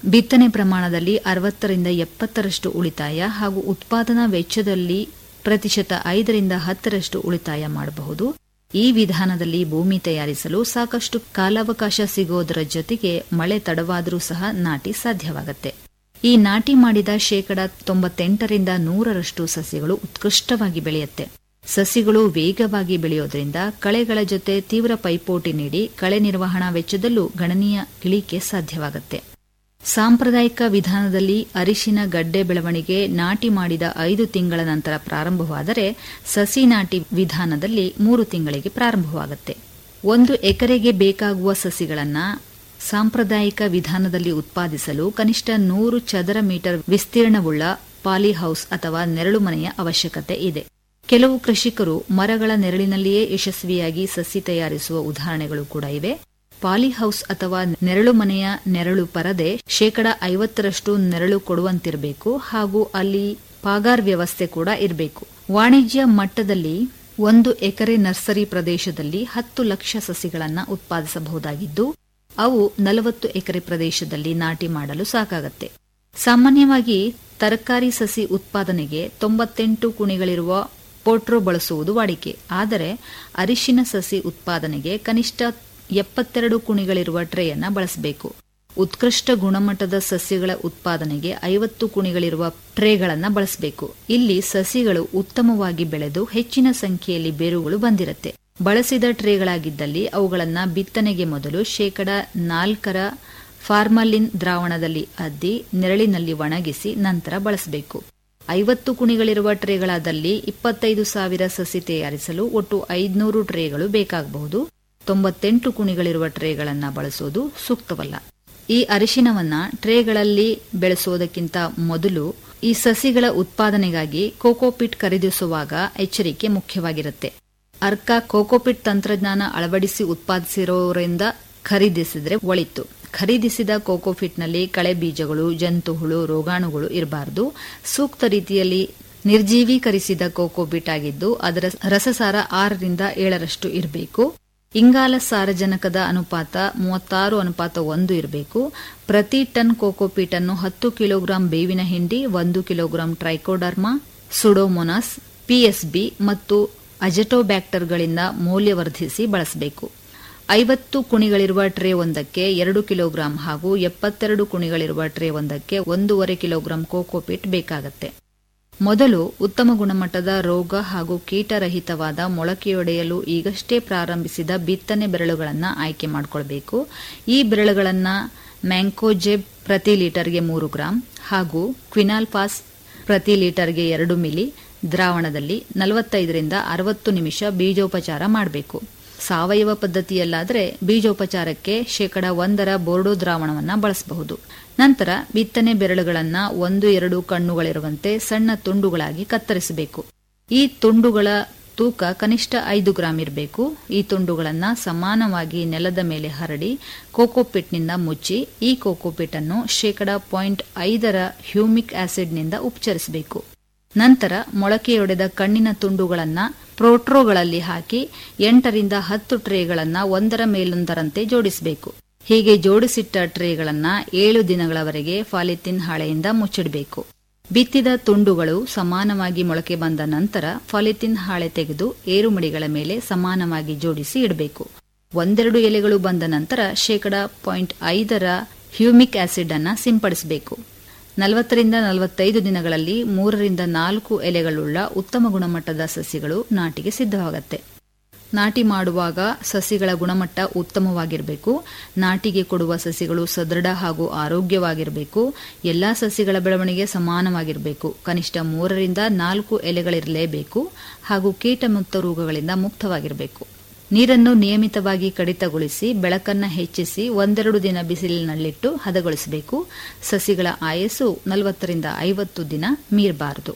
ಬಿತ್ತನೆ ಪ್ರಮಾಣದಲ್ಲಿ ಅರವತ್ತರಿಂದ ಎಪ್ಪತ್ತರಷ್ಟು ಉಳಿತಾಯ ಹಾಗೂ ಉತ್ಪಾದನಾ ವೆಚ್ಚದಲ್ಲಿ ಪ್ರತಿಶತ ಐದರಿಂದ ಹತ್ತರಷ್ಟು ಉಳಿತಾಯ ಮಾಡಬಹುದು ಈ ವಿಧಾನದಲ್ಲಿ ಭೂಮಿ ತಯಾರಿಸಲು ಸಾಕಷ್ಟು ಕಾಲಾವಕಾಶ ಸಿಗೋದರ ಜೊತೆಗೆ ಮಳೆ ತಡವಾದರೂ ಸಹ ನಾಟಿ ಸಾಧ್ಯವಾಗುತ್ತೆ ಈ ನಾಟಿ ಮಾಡಿದ ಶೇಕಡ ತೊಂಬತ್ತೆಂಟರಿಂದ ನೂರರಷ್ಟು ಸಸ್ಯಗಳು ಉತ್ಕೃಷ್ಟವಾಗಿ ಬೆಳೆಯುತ್ತೆ ಸಸಿಗಳು ವೇಗವಾಗಿ ಬೆಳೆಯೋದ್ರಿಂದ ಕಳೆಗಳ ಜೊತೆ ತೀವ್ರ ಪೈಪೋಟಿ ನೀಡಿ ಕಳೆ ನಿರ್ವಹಣಾ ವೆಚ್ಚದಲ್ಲೂ ಗಣನೀಯ ಇಳಿಕೆ ಸಾಧ್ಯವಾಗುತ್ತೆ ಸಾಂಪ್ರದಾಯಿಕ ವಿಧಾನದಲ್ಲಿ ಅರಿಶಿನ ಗಡ್ಡೆ ಬೆಳವಣಿಗೆ ನಾಟಿ ಮಾಡಿದ ಐದು ತಿಂಗಳ ನಂತರ ಪ್ರಾರಂಭವಾದರೆ ಸಸಿ ನಾಟಿ ವಿಧಾನದಲ್ಲಿ ಮೂರು ತಿಂಗಳಿಗೆ ಪ್ರಾರಂಭವಾಗುತ್ತೆ ಒಂದು ಎಕರೆಗೆ ಬೇಕಾಗುವ ಸಸಿಗಳನ್ನು ಸಾಂಪ್ರದಾಯಿಕ ವಿಧಾನದಲ್ಲಿ ಉತ್ಪಾದಿಸಲು ಕನಿಷ್ಠ ನೂರು ಚದರ ಮೀಟರ್ ವಿಸ್ತೀರ್ಣವುಳ್ಳ ಪಾಲಿಹೌಸ್ ಅಥವಾ ನೆರಳು ಮನೆಯ ಅವಶ್ಯಕತೆ ಇದೆ ಕೆಲವು ಕೃಷಿಕರು ಮರಗಳ ನೆರಳಿನಲ್ಲಿಯೇ ಯಶಸ್ವಿಯಾಗಿ ಸಸಿ ತಯಾರಿಸುವ ಉದಾಹರಣೆಗಳು ಕೂಡ ಇವೆ ಪಾಲಿಹೌಸ್ ಅಥವಾ ನೆರಳು ಮನೆಯ ನೆರಳು ಪರದೆ ಶೇಕಡ ಐವತ್ತರಷ್ಟು ನೆರಳು ಕೊಡುವಂತಿರಬೇಕು ಹಾಗೂ ಅಲ್ಲಿ ಪಾಗಾರ್ ವ್ಯವಸ್ಥೆ ಕೂಡ ಇರಬೇಕು ವಾಣಿಜ್ಯ ಮಟ್ಟದಲ್ಲಿ ಒಂದು ಎಕರೆ ನರ್ಸರಿ ಪ್ರದೇಶದಲ್ಲಿ ಹತ್ತು ಲಕ್ಷ ಸಸಿಗಳನ್ನು ಉತ್ಪಾದಿಸಬಹುದಾಗಿದ್ದು ಅವು ನಲವತ್ತು ಎಕರೆ ಪ್ರದೇಶದಲ್ಲಿ ನಾಟಿ ಮಾಡಲು ಸಾಕಾಗತ್ತೆ ಸಾಮಾನ್ಯವಾಗಿ ತರಕಾರಿ ಸಸಿ ಉತ್ಪಾದನೆಗೆ ತೊಂಬತ್ತೆಂಟು ಕುಣಿಗಳಿರುವ ಪೋಟ್ರೋ ಬಳಸುವುದು ವಾಡಿಕೆ ಆದರೆ ಅರಿಶಿನ ಸಸಿ ಉತ್ಪಾದನೆಗೆ ಕನಿಷ್ಠ ಎಪ್ಪತ್ತೆರಡು ಕುಣಿಗಳಿರುವ ಟ್ರೇಯನ್ನ ಬಳಸಬೇಕು ಉತ್ಕೃಷ್ಟ ಗುಣಮಟ್ಟದ ಸಸ್ಯಗಳ ಉತ್ಪಾದನೆಗೆ ಐವತ್ತು ಕುಣಿಗಳಿರುವ ಟ್ರೇಗಳನ್ನು ಬಳಸಬೇಕು ಇಲ್ಲಿ ಸಸಿಗಳು ಉತ್ತಮವಾಗಿ ಬೆಳೆದು ಹೆಚ್ಚಿನ ಸಂಖ್ಯೆಯಲ್ಲಿ ಬೇರುಗಳು ಬಂದಿರುತ್ತೆ ಬಳಸಿದ ಟ್ರೇಗಳಾಗಿದ್ದಲ್ಲಿ ಅವುಗಳನ್ನು ಬಿತ್ತನೆಗೆ ಮೊದಲು ಶೇಕಡ ನಾಲ್ಕರ ಫಾರ್ಮಲಿನ್ ದ್ರಾವಣದಲ್ಲಿ ಅದ್ದಿ ನೆರಳಿನಲ್ಲಿ ಒಣಗಿಸಿ ನಂತರ ಬಳಸಬೇಕು ಐವತ್ತು ಕುಣಿಗಳಿರುವ ಟ್ರೇಗಳಾದಲ್ಲಿ ಇಪ್ಪತ್ತೈದು ಸಾವಿರ ಸಸಿ ತಯಾರಿಸಲು ಒಟ್ಟು ಐದುನೂರು ಟ್ರೇಗಳು ಬೇಕಾಗಬಹುದು ತೊಂಬತ್ತೆಂಟು ಕುಣಿಗಳಿರುವ ಟ್ರೇಗಳನ್ನು ಬಳಸುವುದು ಸೂಕ್ತವಲ್ಲ ಈ ಅರಿಶಿನವನ್ನ ಟ್ರೇಗಳಲ್ಲಿ ಬೆಳೆಸುವುದಕ್ಕಿಂತ ಮೊದಲು ಈ ಸಸಿಗಳ ಉತ್ಪಾದನೆಗಾಗಿ ಕೋಕೋಪಿಟ್ ಖರೀದಿಸುವಾಗ ಎಚ್ಚರಿಕೆ ಮುಖ್ಯವಾಗಿರುತ್ತೆ ಅರ್ಕಾ ಕೋಕೋಪಿಟ್ ತಂತ್ರಜ್ಞಾನ ಅಳವಡಿಸಿ ಉತ್ಪಾದಿಸಿರೋರಿಂದ ಖರೀದಿಸಿದ್ರೆ ಒಳಿತು ಖರೀದಿಸಿದ ಕೋಕೋಫಿಟ್ನಲ್ಲಿ ಕಳೆ ಬೀಜಗಳು ಜಂತುಹುಳು ರೋಗಾಣುಗಳು ಇರಬಾರದು ಸೂಕ್ತ ರೀತಿಯಲ್ಲಿ ನಿರ್ಜೀವೀಕರಿಸಿದ ಕೋಕೋಬಿಟ್ ಆಗಿದ್ದು ಅದರ ರಸಸಾರ ಆರರಿಂದ ಏಳರಷ್ಟು ಇರಬೇಕು ಇಂಗಾಲ ಸಾರಜನಕದ ಅನುಪಾತ ಮೂವತ್ತಾರು ಅನುಪಾತ ಒಂದು ಇರಬೇಕು ಪ್ರತಿ ಟನ್ ಕೋಕೋಪೀಟ್ ಅನ್ನು ಹತ್ತು ಕಿಲೋಗ್ರಾಂ ಬೇವಿನ ಹಿಂಡಿ ಒಂದು ಕಿಲೋಗ್ರಾಂ ಟ್ರೈಕೋಡರ್ಮಾ ಸುಡೋಮೊನಾಸ್ ಪಿಎಸ್ಬಿ ಮತ್ತು ಅಜಟೋಬ್ಯಾಕ್ಟರ್ಗಳಿಂದ ಮೌಲ್ಯವರ್ಧಿಸಿ ಬಳಸಬೇಕು ಐವತ್ತು ಕುಣಿಗಳಿರುವ ಟ್ರೇ ಒಂದಕ್ಕೆ ಎರಡು ಕಿಲೋಗ್ರಾಂ ಹಾಗೂ ಎಪ್ಪತ್ತೆರಡು ಕುಣಿಗಳಿರುವ ಟ್ರೇ ಒಂದಕ್ಕೆ ಒಂದೂವರೆ ಕಿಲೋಗ್ರಾಂ ಕೋಕೋಪೀಟ್ ಬೇಕಾಗತ್ತೆ ಮೊದಲು ಉತ್ತಮ ಗುಣಮಟ್ಟದ ರೋಗ ಹಾಗೂ ಕೀಟರಹಿತವಾದ ಮೊಳಕೆಯೊಡೆಯಲು ಈಗಷ್ಟೇ ಪ್ರಾರಂಭಿಸಿದ ಬಿತ್ತನೆ ಬೆರಳುಗಳನ್ನು ಆಯ್ಕೆ ಮಾಡಿಕೊಳ್ಬೇಕು ಈ ಬೆರಳುಗಳನ್ನು ಮ್ಯಾಂಕೋಜೆಬ್ ಪ್ರತಿ ಲೀಟರ್ಗೆ ಮೂರು ಗ್ರಾಂ ಹಾಗೂ ಕ್ವಿನಾಲ್ಪಾಸ್ ಪ್ರತಿ ಲೀಟರ್ಗೆ ಎರಡು ಮಿಲಿ ದ್ರಾವಣದಲ್ಲಿ ನಲವತ್ತೈದರಿಂದ ಅರವತ್ತು ನಿಮಿಷ ಬೀಜೋಪಚಾರ ಮಾಡಬೇಕು ಸಾವಯವ ಪದ್ಧತಿಯಲ್ಲಾದರೆ ಬೀಜೋಪಚಾರಕ್ಕೆ ಶೇಕಡ ಒಂದರ ಬೋರ್ಡೋ ದ್ರಾವಣವನ್ನು ಬಳಸಬಹುದು ನಂತರ ಬಿತ್ತನೆ ಬೆರಳುಗಳನ್ನು ಒಂದು ಎರಡು ಕಣ್ಣುಗಳಿರುವಂತೆ ಸಣ್ಣ ತುಂಡುಗಳಾಗಿ ಕತ್ತರಿಸಬೇಕು ಈ ತುಂಡುಗಳ ತೂಕ ಕನಿಷ್ಠ ಐದು ಗ್ರಾಂ ಇರಬೇಕು ಈ ತುಂಡುಗಳನ್ನು ಸಮಾನವಾಗಿ ನೆಲದ ಮೇಲೆ ಹರಡಿ ಕೋಕೋಪಿಟ್ನಿಂದ ಮುಚ್ಚಿ ಈ ಕೋಕೋಪಿಟ್ ಅನ್ನು ಶೇಕಡ ಪಾಯಿಂಟ್ ಐದರ ಹ್ಯೂಮಿಕ್ ಆಸಿಡ್ನಿಂದ ಉಪಚರಿಸಬೇಕು ನಂತರ ಮೊಳಕೆಯೊಡೆದ ಕಣ್ಣಿನ ತುಂಡುಗಳನ್ನು ಪ್ರೋಟ್ರೋಗಳಲ್ಲಿ ಹಾಕಿ ಎಂಟರಿಂದ ಹತ್ತು ಟ್ರೇಗಳನ್ನು ಒಂದರ ಮೇಲೊಂದರಂತೆ ಜೋಡಿಸಬೇಕು ಹೀಗೆ ಜೋಡಿಸಿಟ್ಟ ಟ್ರೇಗಳನ್ನು ಏಳು ದಿನಗಳವರೆಗೆ ಫಾಲಿಥಿನ್ ಹಾಳೆಯಿಂದ ಮುಚ್ಚಿಡಬೇಕು ಬಿತ್ತಿದ ತುಂಡುಗಳು ಸಮಾನವಾಗಿ ಮೊಳಕೆ ಬಂದ ನಂತರ ಫಾಲಿಥಿನ್ ಹಾಳೆ ತೆಗೆದು ಏರುಮಡಿಗಳ ಮೇಲೆ ಸಮಾನವಾಗಿ ಜೋಡಿಸಿ ಇಡಬೇಕು ಒಂದೆರಡು ಎಲೆಗಳು ಬಂದ ನಂತರ ಶೇಕಡ ಪಾಯಿಂಟ್ ಐದರ ಹ್ಯೂಮಿಕ್ ಆಸಿಡ್ ಅನ್ನ ಸಿಂಪಡಿಸಬೇಕು ನಲವತ್ತರಿಂದ ನಲವತ್ತೈದು ದಿನಗಳಲ್ಲಿ ಮೂರರಿಂದ ನಾಲ್ಕು ಎಲೆಗಳುಳ್ಳ ಉತ್ತಮ ಗುಣಮಟ್ಟದ ಸಸಿಗಳು ನಾಟಿಗೆ ಸಿದ್ಧವಾಗತ್ತೆ ನಾಟಿ ಮಾಡುವಾಗ ಸಸಿಗಳ ಗುಣಮಟ್ಟ ಉತ್ತಮವಾಗಿರಬೇಕು ನಾಟಿಗೆ ಕೊಡುವ ಸಸಿಗಳು ಸದೃಢ ಹಾಗೂ ಆರೋಗ್ಯವಾಗಿರಬೇಕು ಎಲ್ಲಾ ಸಸಿಗಳ ಬೆಳವಣಿಗೆ ಸಮಾನವಾಗಿರಬೇಕು ಕನಿಷ್ಠ ಮೂರರಿಂದ ನಾಲ್ಕು ಎಲೆಗಳಿರಲೇಬೇಕು ಹಾಗೂ ಕೀಟಮುಕ್ತ ರೋಗಗಳಿಂದ ಮುಕ್ತವಾಗಿರಬೇಕು ನೀರನ್ನು ನಿಯಮಿತವಾಗಿ ಕಡಿತಗೊಳಿಸಿ ಬೆಳಕನ್ನು ಹೆಚ್ಚಿಸಿ ಒಂದೆರಡು ದಿನ ಬಿಸಿಲಿನಲ್ಲಿಟ್ಟು ಹದಗೊಳಿಸಬೇಕು ಸಸಿಗಳ ಆಯಸ್ಸು ನಲವತ್ತರಿಂದ ಐವತ್ತು ದಿನ ಮೀರಬಾರದು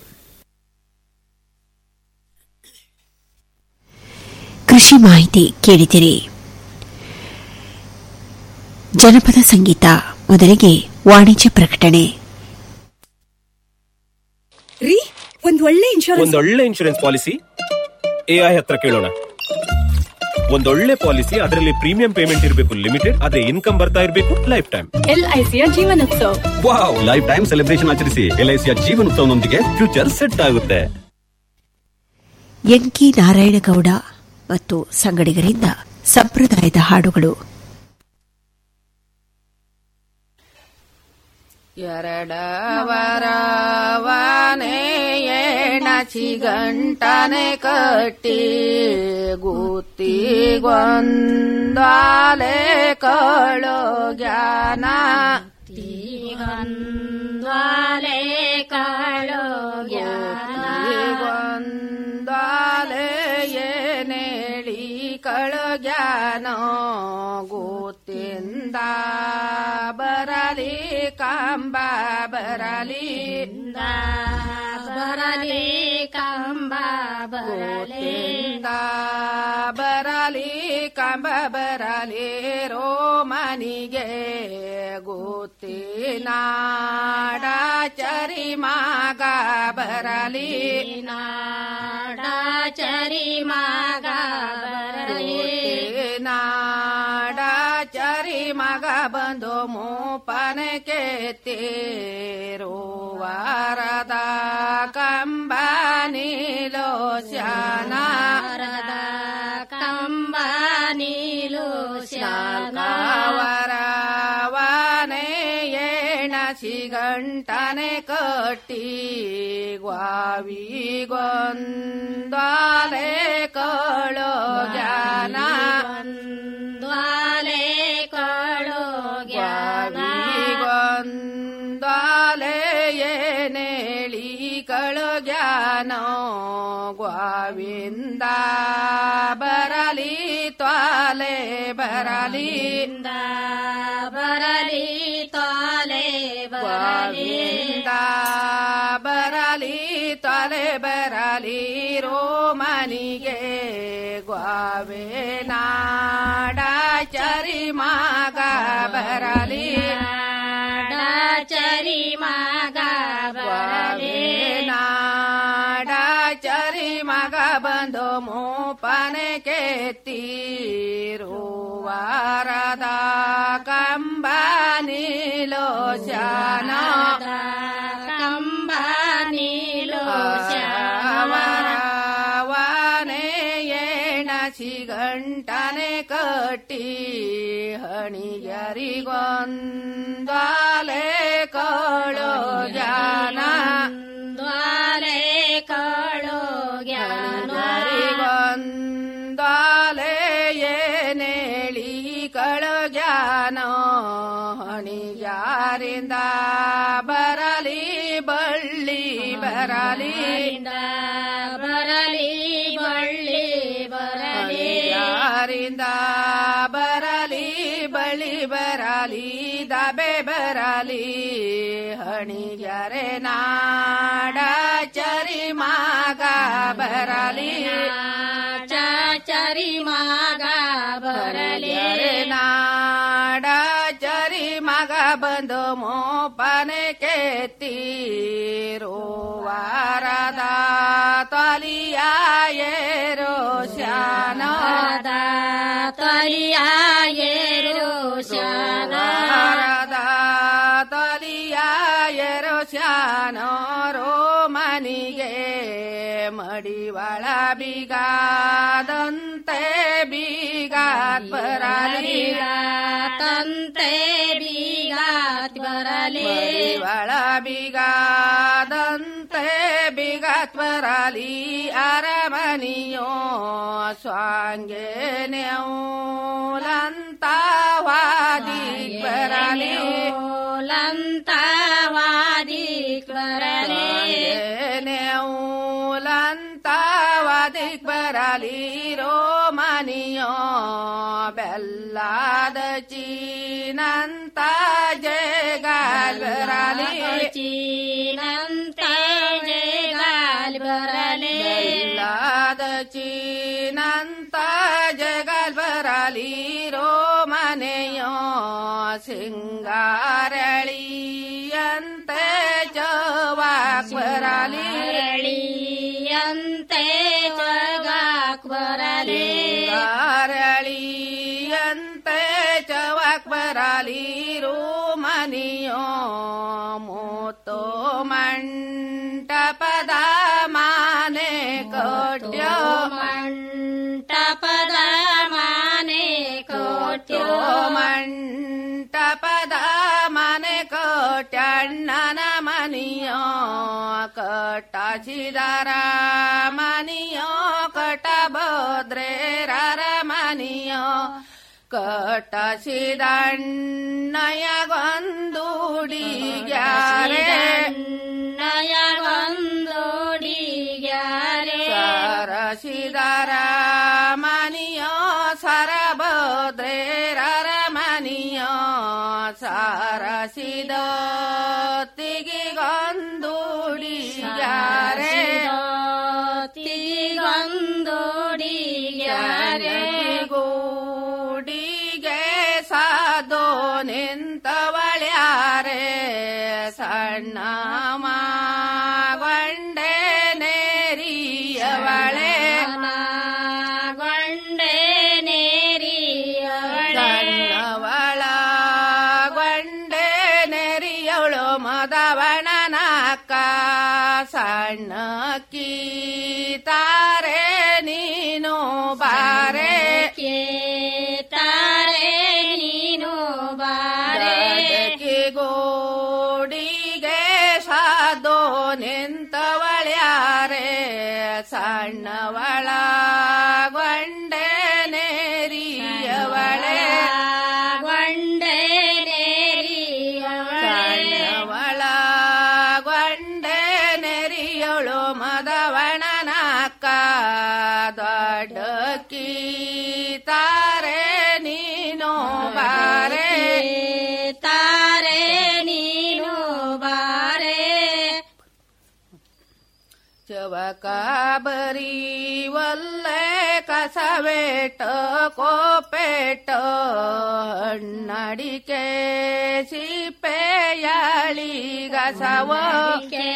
ಕೃಷಿ ಮಾಹಿತಿ ಕೇಳಿದಿರಿ ಜನಪದ ಸಂಗೀತ ಮೊದಲಿಗೆ ವಾಣಿಜ್ಯ ಪ್ರಕಟಣೆ ರೀ ಒಂದ್ ಒಳ್ಳೆ ಇನ್ಶೂರೆನ್ಸ್ ಒಂದೊಳ್ಳೆ ಇನ್ಶೂರೆನ್ಸ್ ಪಾಲಿಸಿ ಎಐ ಹತ್ರ ಕೇಳೋಣ ಒಂದೊಳ್ಳೆ ಪಾಲಿಸಿ ಅದರಲ್ಲಿ ಪ್ರೀಮಿಯಂ ಪೇಮೆಂಟ್ ಇರಬೇಕು ಲಿಮಿಟೆಡ್ ಅದೇ ಇನ್ಕಮ್ ಬರ್ತಾ ಇರಬೇಕು ಲೈಫ್ ಟೈಮ್ ಎಲ್ಐಸಿಯ Jeevanotsav wow life time celebration ಆಚರಿಸಿ ಎಲ್ಐಸಿಯ ಜೀವನೋತ್ಸವನೊಂದಿಗೆ ಫ್ಯೂಚರ್ ಸೆಟ್ ಆಗುತ್ತೆ ಎಂಕಿ ನಾರಾಯಣಗೌಡ ಮತ್ತು ಸಂಗಡಿಗರಿಂದ ಸಂಪ್ರದಾಯದ ಹಾಡುಗಳು ಎರಡವರವನೇ ಎಣಚಿ ಗಂಟನೆ ಕಟ್ಟಿ ಗುತ್ತಿಗೊಂದಾಲೆ ಕಳೋ ಜ್ಞಾನ ದ್ವಾಲೆ ಕಾಳೋ ಗೊಂದಾಲೆ ಏನೇಳಿ ಕಳೋ ಜ್ಞಾನ ಗೊತ್ತಿಂದ ಬರಲಿ ಕಂಬ ಬರಲಿ ಬರಲಿ ಕಂಬ ಬರಲಿ ಗೊತ್ತಿಂದ ಬರಲಿ ಕಂಬ ಬರಲಿ ರೋಮನಿಗೆ ಗೊತ್ತಿನಾಡ ಚರಿ ಮಗ ಬರಲಿ ನಾಡಾಚರಿ ಮಗ ಬರಲಿ ನಾಡ ಚರಿ ಮಗ ಬಂದು ಮೂಪನ ಕೆತ್ತೇರೋ ವಾರದ ಕಂಬ ನೀಲೋ ಶಾನ ವರದ ಕಂಬ ನೀಲು ವರವನೆ ಏಣಸಿ ಗಂಟನೆ ಕಟ್ಟಿ ಗ್ವಾವಿ ಗೊಂದಾಲೆ ಕಳೋ ಜ್ಞಾನ ದ್ವಾಲೆ ಕಾಳೋ ಜ್ಞಾನ ಗೊಂದಾಲೆ ಏನೇಳಿ ಕಳೋ ಜ್ಞಾನ ಗ್ವಾವಿಂದ ಬರಲಿ ತ್ವಾಲೆ ಬರಲಿ ಬರಲಿ ತಾಲೆ ಬರಲಿ ಗೋವಿಂದ ಬರಲಿ ತೊಲೆ ಬರಲಿ ರೋಮನಿಗೆ ಗೋವೆ ನಾಡ ಚರಿ ಮಗ ಬರಲಿ ನಾಡಾಚರಿ ಮಗ ಬರಲಿ ನಾಡ ಚರಿ ಮಗ ಬಂದು ಮೂಪನೆ ಕೆತ್ತೀರು ವಾರದ ಕಂಬ ನೀಲೋ ಶಾನ ಕಂಬ ನೀಲು ವರವನೆ ಎಣಸಿ ಗಂಟನೆ ಕಟ್ಟಿ ಹಣಿಯರಿಗೊಂದಾಲೆ ಕಳೋ ಜಾನ ದ್ವಾಲೆ ಕಾಳೋ ಜ್ಞಾನ ಹಣಿಯರಿಗೊಂದಾಲೆ ಏನೇಳಿ ಕಳೋ ಜ್ಞಾನ ಹಣಿಯಾರಿಂದ ಬರಲಿ ಬಳ್ಳಿ ಬರಲಿ ಬರಲಿ ಬಳ್ಳಿ ಬರಲಿ ಯಾರಿಂದ ಬರಲಿ ಬಳಿ ಬರಲಿ ದಬೆ ಬರಲಿ ಹಣಿಯರೆ ನಾಡ ಚರಿ ಮಗ ಬರಲಿ ಚಾಚರಿ ಮಗ ಬರಲಿ ಹಣಿಯರೆ ನಾಡ ಚರಿ ಮಗ ಬಂದು ಮೋಪನೆ ಕೆತ್ತೀರೋ ವಾರದ ತಲಿಯ ಏರೋ ಶಾನ ತಲಿಯ ಏರು ಶಾನ ವಾರದ ತಲಿಯ ಏರೋ ಶಾನ ರೋಮನಿಗೆ ಮಡಿವಳ ಬಿಗಾದಂತೆ ಬೀಗಾತ್ ಬರಲಿ ತಂತೆ ಬೀಗಾತ್ ಬರಲಿ ಮಡಿವಳ ಬಿಗಾದಂತೆ ಬಿಗಾತ್ ಬರಲಿ ಅರಮನಿಯೋ ಸ್ವಾಂಗೆ ನೆಲಂತವಾದಿ ಬರಲಿ ಲಂತವಾದಿ ಬರಲಿ ನೆಲಂತವಾದಿ ಬರಲಿ ರೋಮನಿಯೋ ಬೆಲ್ಲದ ಚೀನಂತ ಜಗಾಲ್ ಬರಲಿ ಚೀನಂತ ಜಗಾಲ್ ಬರಲಿ ಬೆಲ್ಲದ ಚೀನಂತ ಜಗಲ್ ಬರಲಿ ರೋಮನೆಯೋ ಸಿಂಗಾರಳಿಯಂತೆ ಜವಾಕ್ ಬರಲಿ ಅಂತೆ ಜಗಾಕ್ ಬರಲಿ ಸಿಂಗಾರಳಿಯಂತೆ ಬರಲಿರು ಮನಿಯೋ ಮೂತೋ ಮಂಟಪದ ಮಾನೆ ಕೊಟ್ಯೋ ಮಂಟಪದ ಮಾನೆ ಕೋಟ್ಯೋ ಕೋಟ್ಯೋ ಮಂಟಪದ ಮನೆ ಕೋಟ್ಯಣ್ಣನ ಮನಿಯೋ ಕಟ್ಟಾಚಿದರ ಮನಿಯೋ ಕಟಬೋದ್ರೇರರ ಮನಿಯೋ ಕಟ್ಟಾಚಿದಣ್ಣಯಗೊಂದುಡಿಗ್ಯಾರೆ ನಯಗೊಂದೋಡಿಗ್ಯಾರೆ ಸರಸಿದರ ಮನಿಯೋ ಸರಬೋದ್ರೇರರ ಮನಿಯೋ ಸಾರಸಿದ ತಿಗಿಗೊಂದುಡಿಗ್ಯಾರೆ ತಿಗೊಂದೋಡಿಗ್ಯಾರೆ ಗೂಡಿಗೆ ಸಾದೋ ನಿಂತವಳ್ಯಾರೆ ಸಣ್ಣ ಮಾಗೊಂಡೆ ನೇರಿಯವಳೆ ಗೊಂಡೆ ನೇರಿಯವಳೆ ಸಣ್ಣವಳ ಗೊಂಡೆ ನೆರಿಯವಳು ಮದವಣನಕ್ಕ ಸಣ್ಣ ತಾರೆ ನೀನು ಬಾರೆ ತಾರೆ ನೀನು ಬಾರೆ ಗಡಕಿ ಗೋಡಿಗೆ ಸಾದೋ ನಿಂತವಳ್ಯಾರೆ ಸಣ್ಣವಳ ಗೊಂಡೆ ನೇರಿಯವಳೆ ಗೊಂಡೆ ನೇರಿಯವಳೆ ಸಣ್ಣವಳ ಗೊಂಡೆ ನೆರಿಯಳು ಮದವಣನಕ್ಕ ದೊಡ್ಡಕಿ ತಾರೆ ನೀನು ಬಾರೆ ತಾರೆ ನೀನು ಬಾರೆ ಚವಕಾಬರಿ ಒಲ್ಲೆ ಕಸವೇಟ ಕೋಪೇಟ ಹಣ್ಣಡಿಕೆ ಸಿಪ್ಪೆಯಾಳಿ ಗಸವ ಕೆ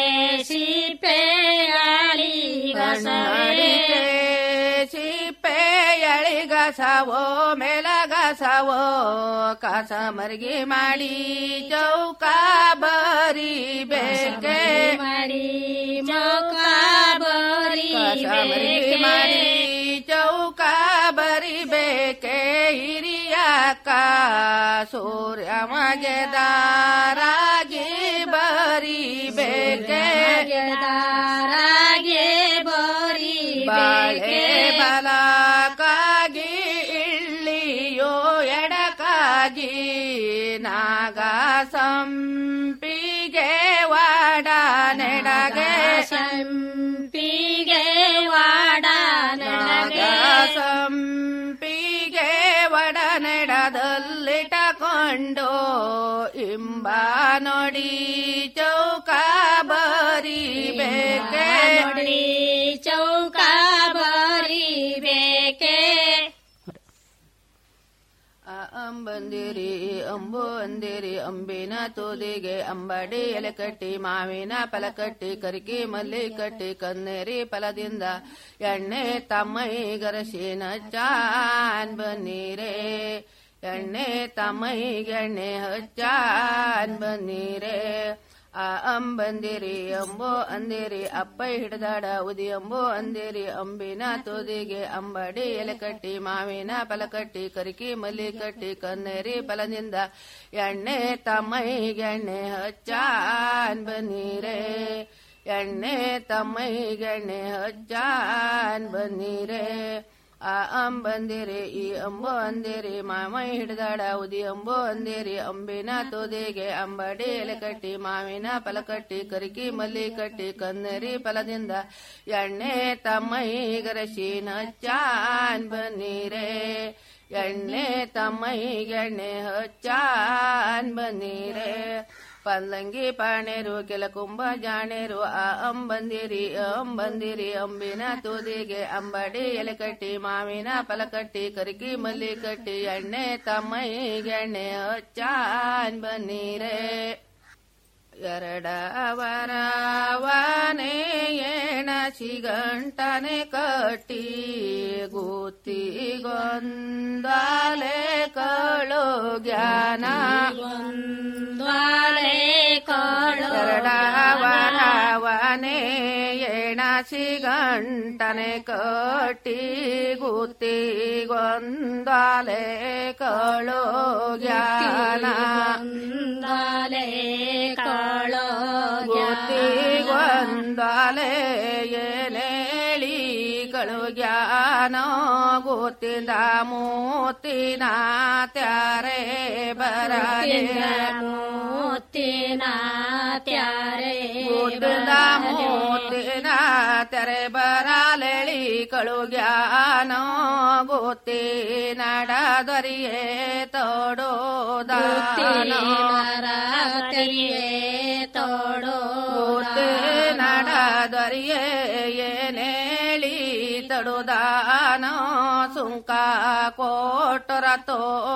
ಸಿಪೆಯಾಳಿ ಕಣ್ಣಡಿಕೆ ಸಿಪ್ಪೆಯಳಿ ಗಸವೋ ಮೇಲಗಸವೋ ಕಸ ಮರ್ಗಿ ಮಾಡಿ ಚೌಕ ಬರಿ ಬೇಕೆ ಮಾಡಿ ಚೌಕ ಬರಿ ಕಸಮರಿ ಮಾಡಿ ಚೌಕ ಬರಿಬೇಕೆ ಹಿರಿಯಕ್ಕ ಸೂರ್ಯ ಮಗೆದಾರಾಗಿ ಬರಿಬೇಕೆ ದಾರಾಗೆ ಬರಿ ಬಾಳೆ ಬಲಕ್ಕಾಗಿ ಇಳ್ಳಿಯೋ ಎಡಕಾಗಿ ನಾಗ ಸಂಪಿಗೆ ವಾಡ ನೆಡಗೆ ಸಂಪಿಗೆ ವಾಡ ನಾಗ ನನಗೆ ಸಂಪಿಗೆ ವಡ ನೆಡದಲ್ಲಿಟ್ಟಕೊಂಡು ಇಂಬ ನೋಡಿ ಚೌಕ ಬರಿಬೇಕೆ ನೋಡಿ ಚೌಕ ಬರಿ ಬೇಕೆ ಆ ಅಂಬಂದಿರಿ ಅಂಬು ಅಂದಿರಿ ಅಂಬಿನ ತೋದಿಗೆ ಅಂಬಡಿ ಎಲೆ ಕಟ್ಟಿ ಮಾವಿನ ಫಲ ಕಟ್ಟಿ ಕರಿಕಿ ಮಲ್ಲಿ ಕಟ್ಟಿ ಕನ್ನೇರಿ ಫಲದಿಂದ ಎಣ್ಣೆ ತಮ್ಮೈಗರಸಿನ ಚಾನ್ ಬನ್ನೀರೇ ಎಣ್ಣೆ ತಮ್ಮೈಗೆಣ್ಣೆ ಹಚ್ಚಾನ್ ಬನ್ನೀರೇ ಆ ಅಂಬಂದಿರಿ ಅಂಬೋ ಅಂದಿರಿ ಅಪ್ಪೈ ಹಿಡ್ದಾಡ ಉದಿ ಅಂಬೋ ಅಂದಿರಿ ಅಂಬಿನ ತೋದಿಗೆ ಅಂಬಡಿ ಎಲೆ ಕಟ್ಟಿ ಮಾವಿನ ಫಲ ಕಟ್ಟಿ ಕರಿಕಿ ಮಲ್ಲಿ ಕಟ್ಟಿ ಕನ್ನೇರಿ ಫಲದಿಂದ ಎಣ್ಣೆ ತಮ್ಮೈಗೆಣ್ಣೆ ಹಚ್ಚಾನ್ ಬನ್ನೀರೇ ಎಣ್ಣೆ ತಮ್ಮೈಗೆಣ್ಣೆ ಹಚ್ಚಾನ್ ಬನ್ನೀರೇ ಆ ಅಂಬಂದಿರಿ ಈ ಅಂಬೋ ಅಂದಿರಿ ಮಾಮೈ ಹಿಡ್ದಾಡ ಉದಿ ಅಂಬೋ ಅಂದಿರಿ ಅಂಬಿನ ತೋದಿಗೆ ಅಂಬಡಿ ಎಲೆ ಕಟ್ಟಿ ಮಾವಿನ ಫಲ ಕಟ್ಟಿ ಕರಿಕಿ ಮಲ್ಲಿ ಕಟ್ಟಿ ಕನ್ನರಿ ಫಲದಿಂದ ಎಣ್ಣೆ ತಮ್ಮೈಗರಸಿನ ಚಾನ್ ಬನ್ನೀರೇ ಎಣ್ಣೆ ತಮ್ಮೈಗೆಣ್ಣೆ ಹಚ್ಚಾನ್ ಬನ್ನೀರೇ ಪಲ್ಲಂಗಿ ಪಾಣೇರು ಕೆಲ ಕುಂಭ ಜಾಣೇರು ಆ ಅಂಬಂದಿರಿ ಅಂಬಂದಿರಿ ಅಂಬಿನ ತೂದಿಗೆ ಅಂಬಡಿ ಎಲೆ ಕಟ್ಟಿ ಮಾವಿನ ಫಲ ಕಟ್ಟಿ ಕರಿಕಿ ಮಲ್ಲಿ ಕಟ್ಟಿ ಎಣ್ಣೆ ತಮ್ಮೈಗೆಣ್ಣೆ ಹಚ್ಚಾನ್ ಬನ್ನೀರೇ ಎರಡವರವನೇ ಏಣ ಸಿಗಂಟನೆ ಕಟ್ಟಿ ಗುತ್ತಿಗೊಂದಲೆ ಕಳುಗ್ಯಾರೆ ಜ್ಞಾನ ದ್ವಾಲೆ ಕಳು ಎರಡವನವನೇ ಎಣಸಿ ಗಂಟನೆ ಕಟ್ಟಿ ಗುತ್ತಿಗೊಂದಲೆ ಕಳು ಜ್ಞಾನ ದ್ವಾಲೆ ಕಳು ಗುತ್ತಿಗೊಂದಲೆ ಏನೇಳಿ ಕಳು ಜ್ಞಾನ ಗೊತ್ತಿಂದ ಮೂತಿನ ತ್ಯಾರೆ ಬರಲೆ ಮೂತಿನ ತ್ಯಾರೆ ಗುಡ್ಡದ ಮೂತಿನ ತೆರೆ ಬರಲೆಳಿ ಕಳು ಜ್ಞಾನ ಗೊತ್ತಿ ನಡದರಿಯೇ ತೋಡೋದಾನ ತೆರಿಯೇ ತೋಡು ಗೊತ್ತಿ ನಡದರಿಯೇ ಏನೇಳಿ ತಡುದಾನ ಸುಂಕ ಕೋಟರ ತೋ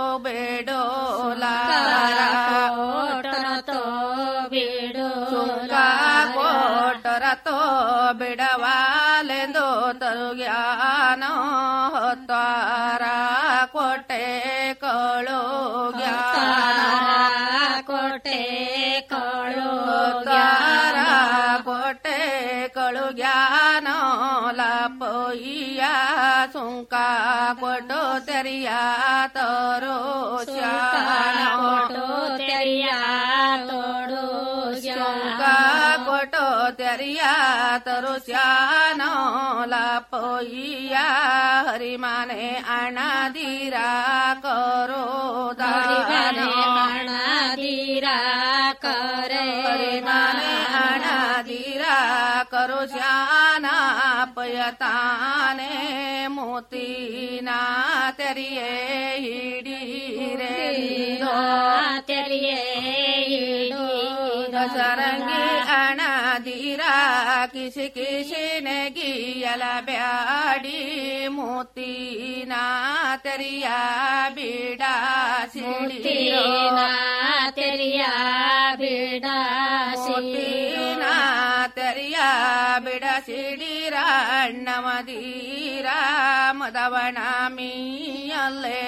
ಬೇಡೋಲಾರ ತೋ ಬಿಡು ಸುಂಕ ಕೋಟರ ತೋ ಬಿಡವಾಲೆಂದು ತರುಗ್ಯಾನ ಹೊತ್ತಾರ ಕೊಟ್ಟೆ ಕಳು ಜ್ಞಾನ ಕೋಟೆ ಕಳು ಹೊತ್ತಾರ ಕೊಟ್ಟೆ ಕಳು ಜ್ಞಾನ ಲಪೊಯ್ಯ ಸುಂಕ ಕೊಟ್ಟು ತೆರಿಯ ತರೋ ಶಾನ ಕೊಟ್ಟು ತೆರಿಯ ತೋಡು ಶುಂಕ ಕೊಟ್ಟು ತೆರಿಯ ತರು ಶ್ಯಾನ ಲಪೊಯ್ಯ ಹರಿಮಾನೆ ಅಣದಿರ ಕರೋ ದಾನ ಮಣದಿರ ಕರೆ ಹರಿಮಾನೆ ಅಣದಿರ ಕರು ಶ್ಯಾನ ಪಯತಾನೆ ಮೋತಿನ ತೆರಿಯೇ ಹಿಡಿರೆ ತೆರಿಯೇ ಹಿಡು ದಸರಂಗಿ ಅಣದಿರ ಕಿಸಿ ಕಿಸಿನೆ ಗೀಯಲ ಬ್ಯಾಡಿ ಮೋತಿನ ತೆರಿಯ ಬಿಡ ಮುತ್ತಿನ ತೆರಿಯ ಬಿಡ ಮೋತಿನ ತೆರಿಯ ಬಿಡ ಸಿಡಿರ ಅಣ್ಣಮದೀರ ಮದವಣ ಮೀಯಲ್ಲೇ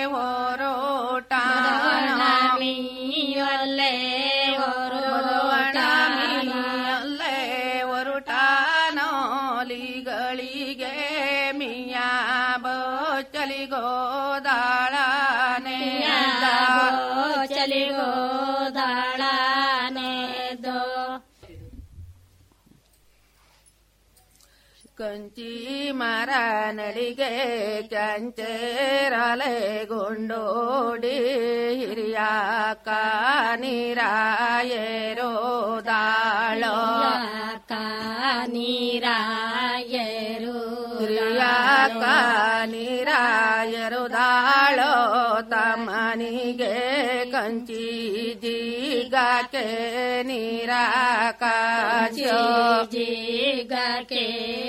ಹೊರೋಟಾನ ಮೀಯಲ್ಲೇ ಅಲ್ಲೇ ಹೊರುಟಾನೋಲಿಗಳಿಗೆ ಮಿಯ ಬಚ್ಚಲಿಗೋದಾಳನೆ ಚಲಿಗೋ ದಾಳನೆ ದೋ ಕಂಚಿ ಮರ ನಡಿಗೆ ಕಂಚೇರಲೆ ಗುಂಡೋಡಿ ಹಿರಿಯ ಕಾನಿರಾಯರೋ ದಾಳೋ ನೀರಾಯರು ಹಿರಿಯ ಕಾನಿರಾಯರು ದಾಳೋ ತಮ್ಮನಿಗೆ ಕಂಚಿ ಜಿಗಾಕೆ ನೀರ ಕಾಚೋ ಜಿಗಕ್ಕೆ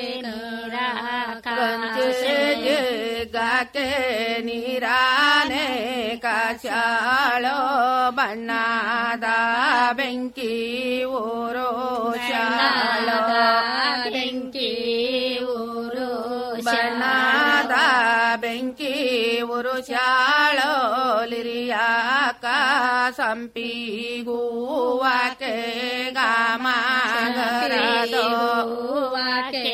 ಕಂಚೆ ಜಿಗಾಕೆ ನೀರಾನೆ ಕಾಚಾಳೋ ಬಣ್ಣದ ಬೆಂಕಿ ಊರೋ ಶಾಳೋ ಬೆಂಕಿ ಊರು ಬಣ್ಣದ ಬೆಂಕಿ ಉರು ಶಾಳೋ ಲಿರಿಯಾಕ ಸಂಪಿಗೂವಕೆ ಗಾಮಗರದೋ ವಾಕೆ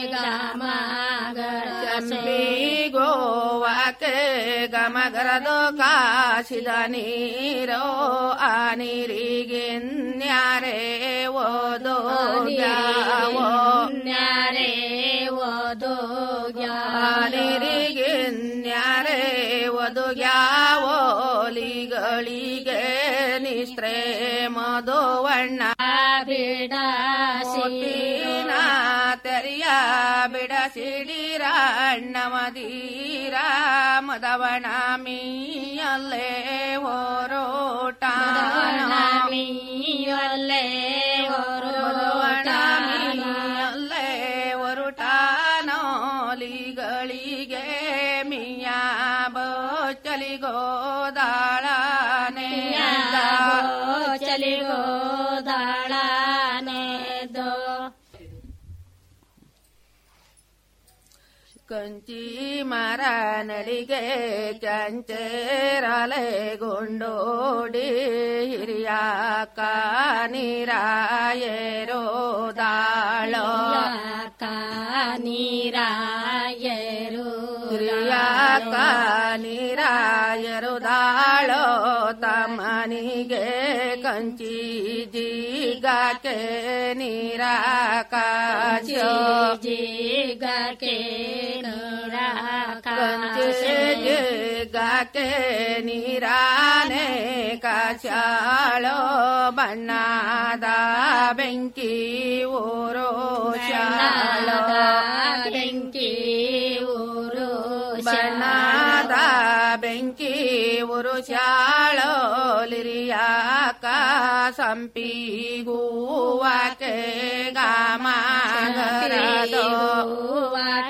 ಗಾಮಗರ ಸಂಪಿಗೋವಕೆ ಗಮಗರದೋ ಕಾಶಿದ ನೀರೋ ಆ ನೀರಿಗಿನ್ಯಾರೆ ಓದೋ ಗ್ಯಾವೋ ನ್ಯಾರೆ ಓದೋ ನ್ಯಾರೆ ಒದುಗ್ಯಾವೋಲಿಗಳಿಗೆ ನಿಸ್ತ್ರೆ ಮಧುವಣ್ಣ ಬಿಡ ಮೋತಿನ ತೆರಿಯ ಬಿಡ ಸಿಡಿರ ಅಣ್ಣಮದೀರ ಮದವಣ ಮೀಯಲ್ಲೇ ಹೊರೋಟಾನ ಮೀಯಲ್ಲೇ ಮದವಣ ಮೀಯಲ್ಲೇ ಹೊರುಟಾನೋಲಿಗಳಿಗೆ ಮಿಯ ಬಚ್ಚಲಿಗೋದಾಳನೆ ಚಲಿಗೋ ದಾಳನೆ ದೋ ಕಂಚ ಕಂಚಿ ಮರ ನಡಿಗೆ ಕಂಚೇರಲೆ ಗುಂಡೋಡಿ ಹಿರಿಯ ನೀರಾಯರೋ ದಾಳೋ ನೀರಾಯರು ಹಿರಿಯ ನೀರಾಯರು ದಾಳೋ ತಮ್ಮನಿಗೆ ಕಂಚಿ ಜೀಗಕ್ಕೆ ನೀರ ಕಾಚೋ ಜಿಗಕೆ ಕಂಚೆ ಜಿಗಕ್ಕೆ ನೀರಾನೆ ಕಾಚಾಳೋ ಬಣ್ಣದ ಬೆಂಕಿ ಊರೋ ಶಾಳೋ ಬೆಂಕಿ ಊರು ಬಣ್ಣದ ಬೆಂಕಿ ಉರುಷಾಳೋ ಲಿರಿಯಾಕ ಸಂಪಿ ಗೂವಕ್ಕೆ ಗಾಮಗರದೋ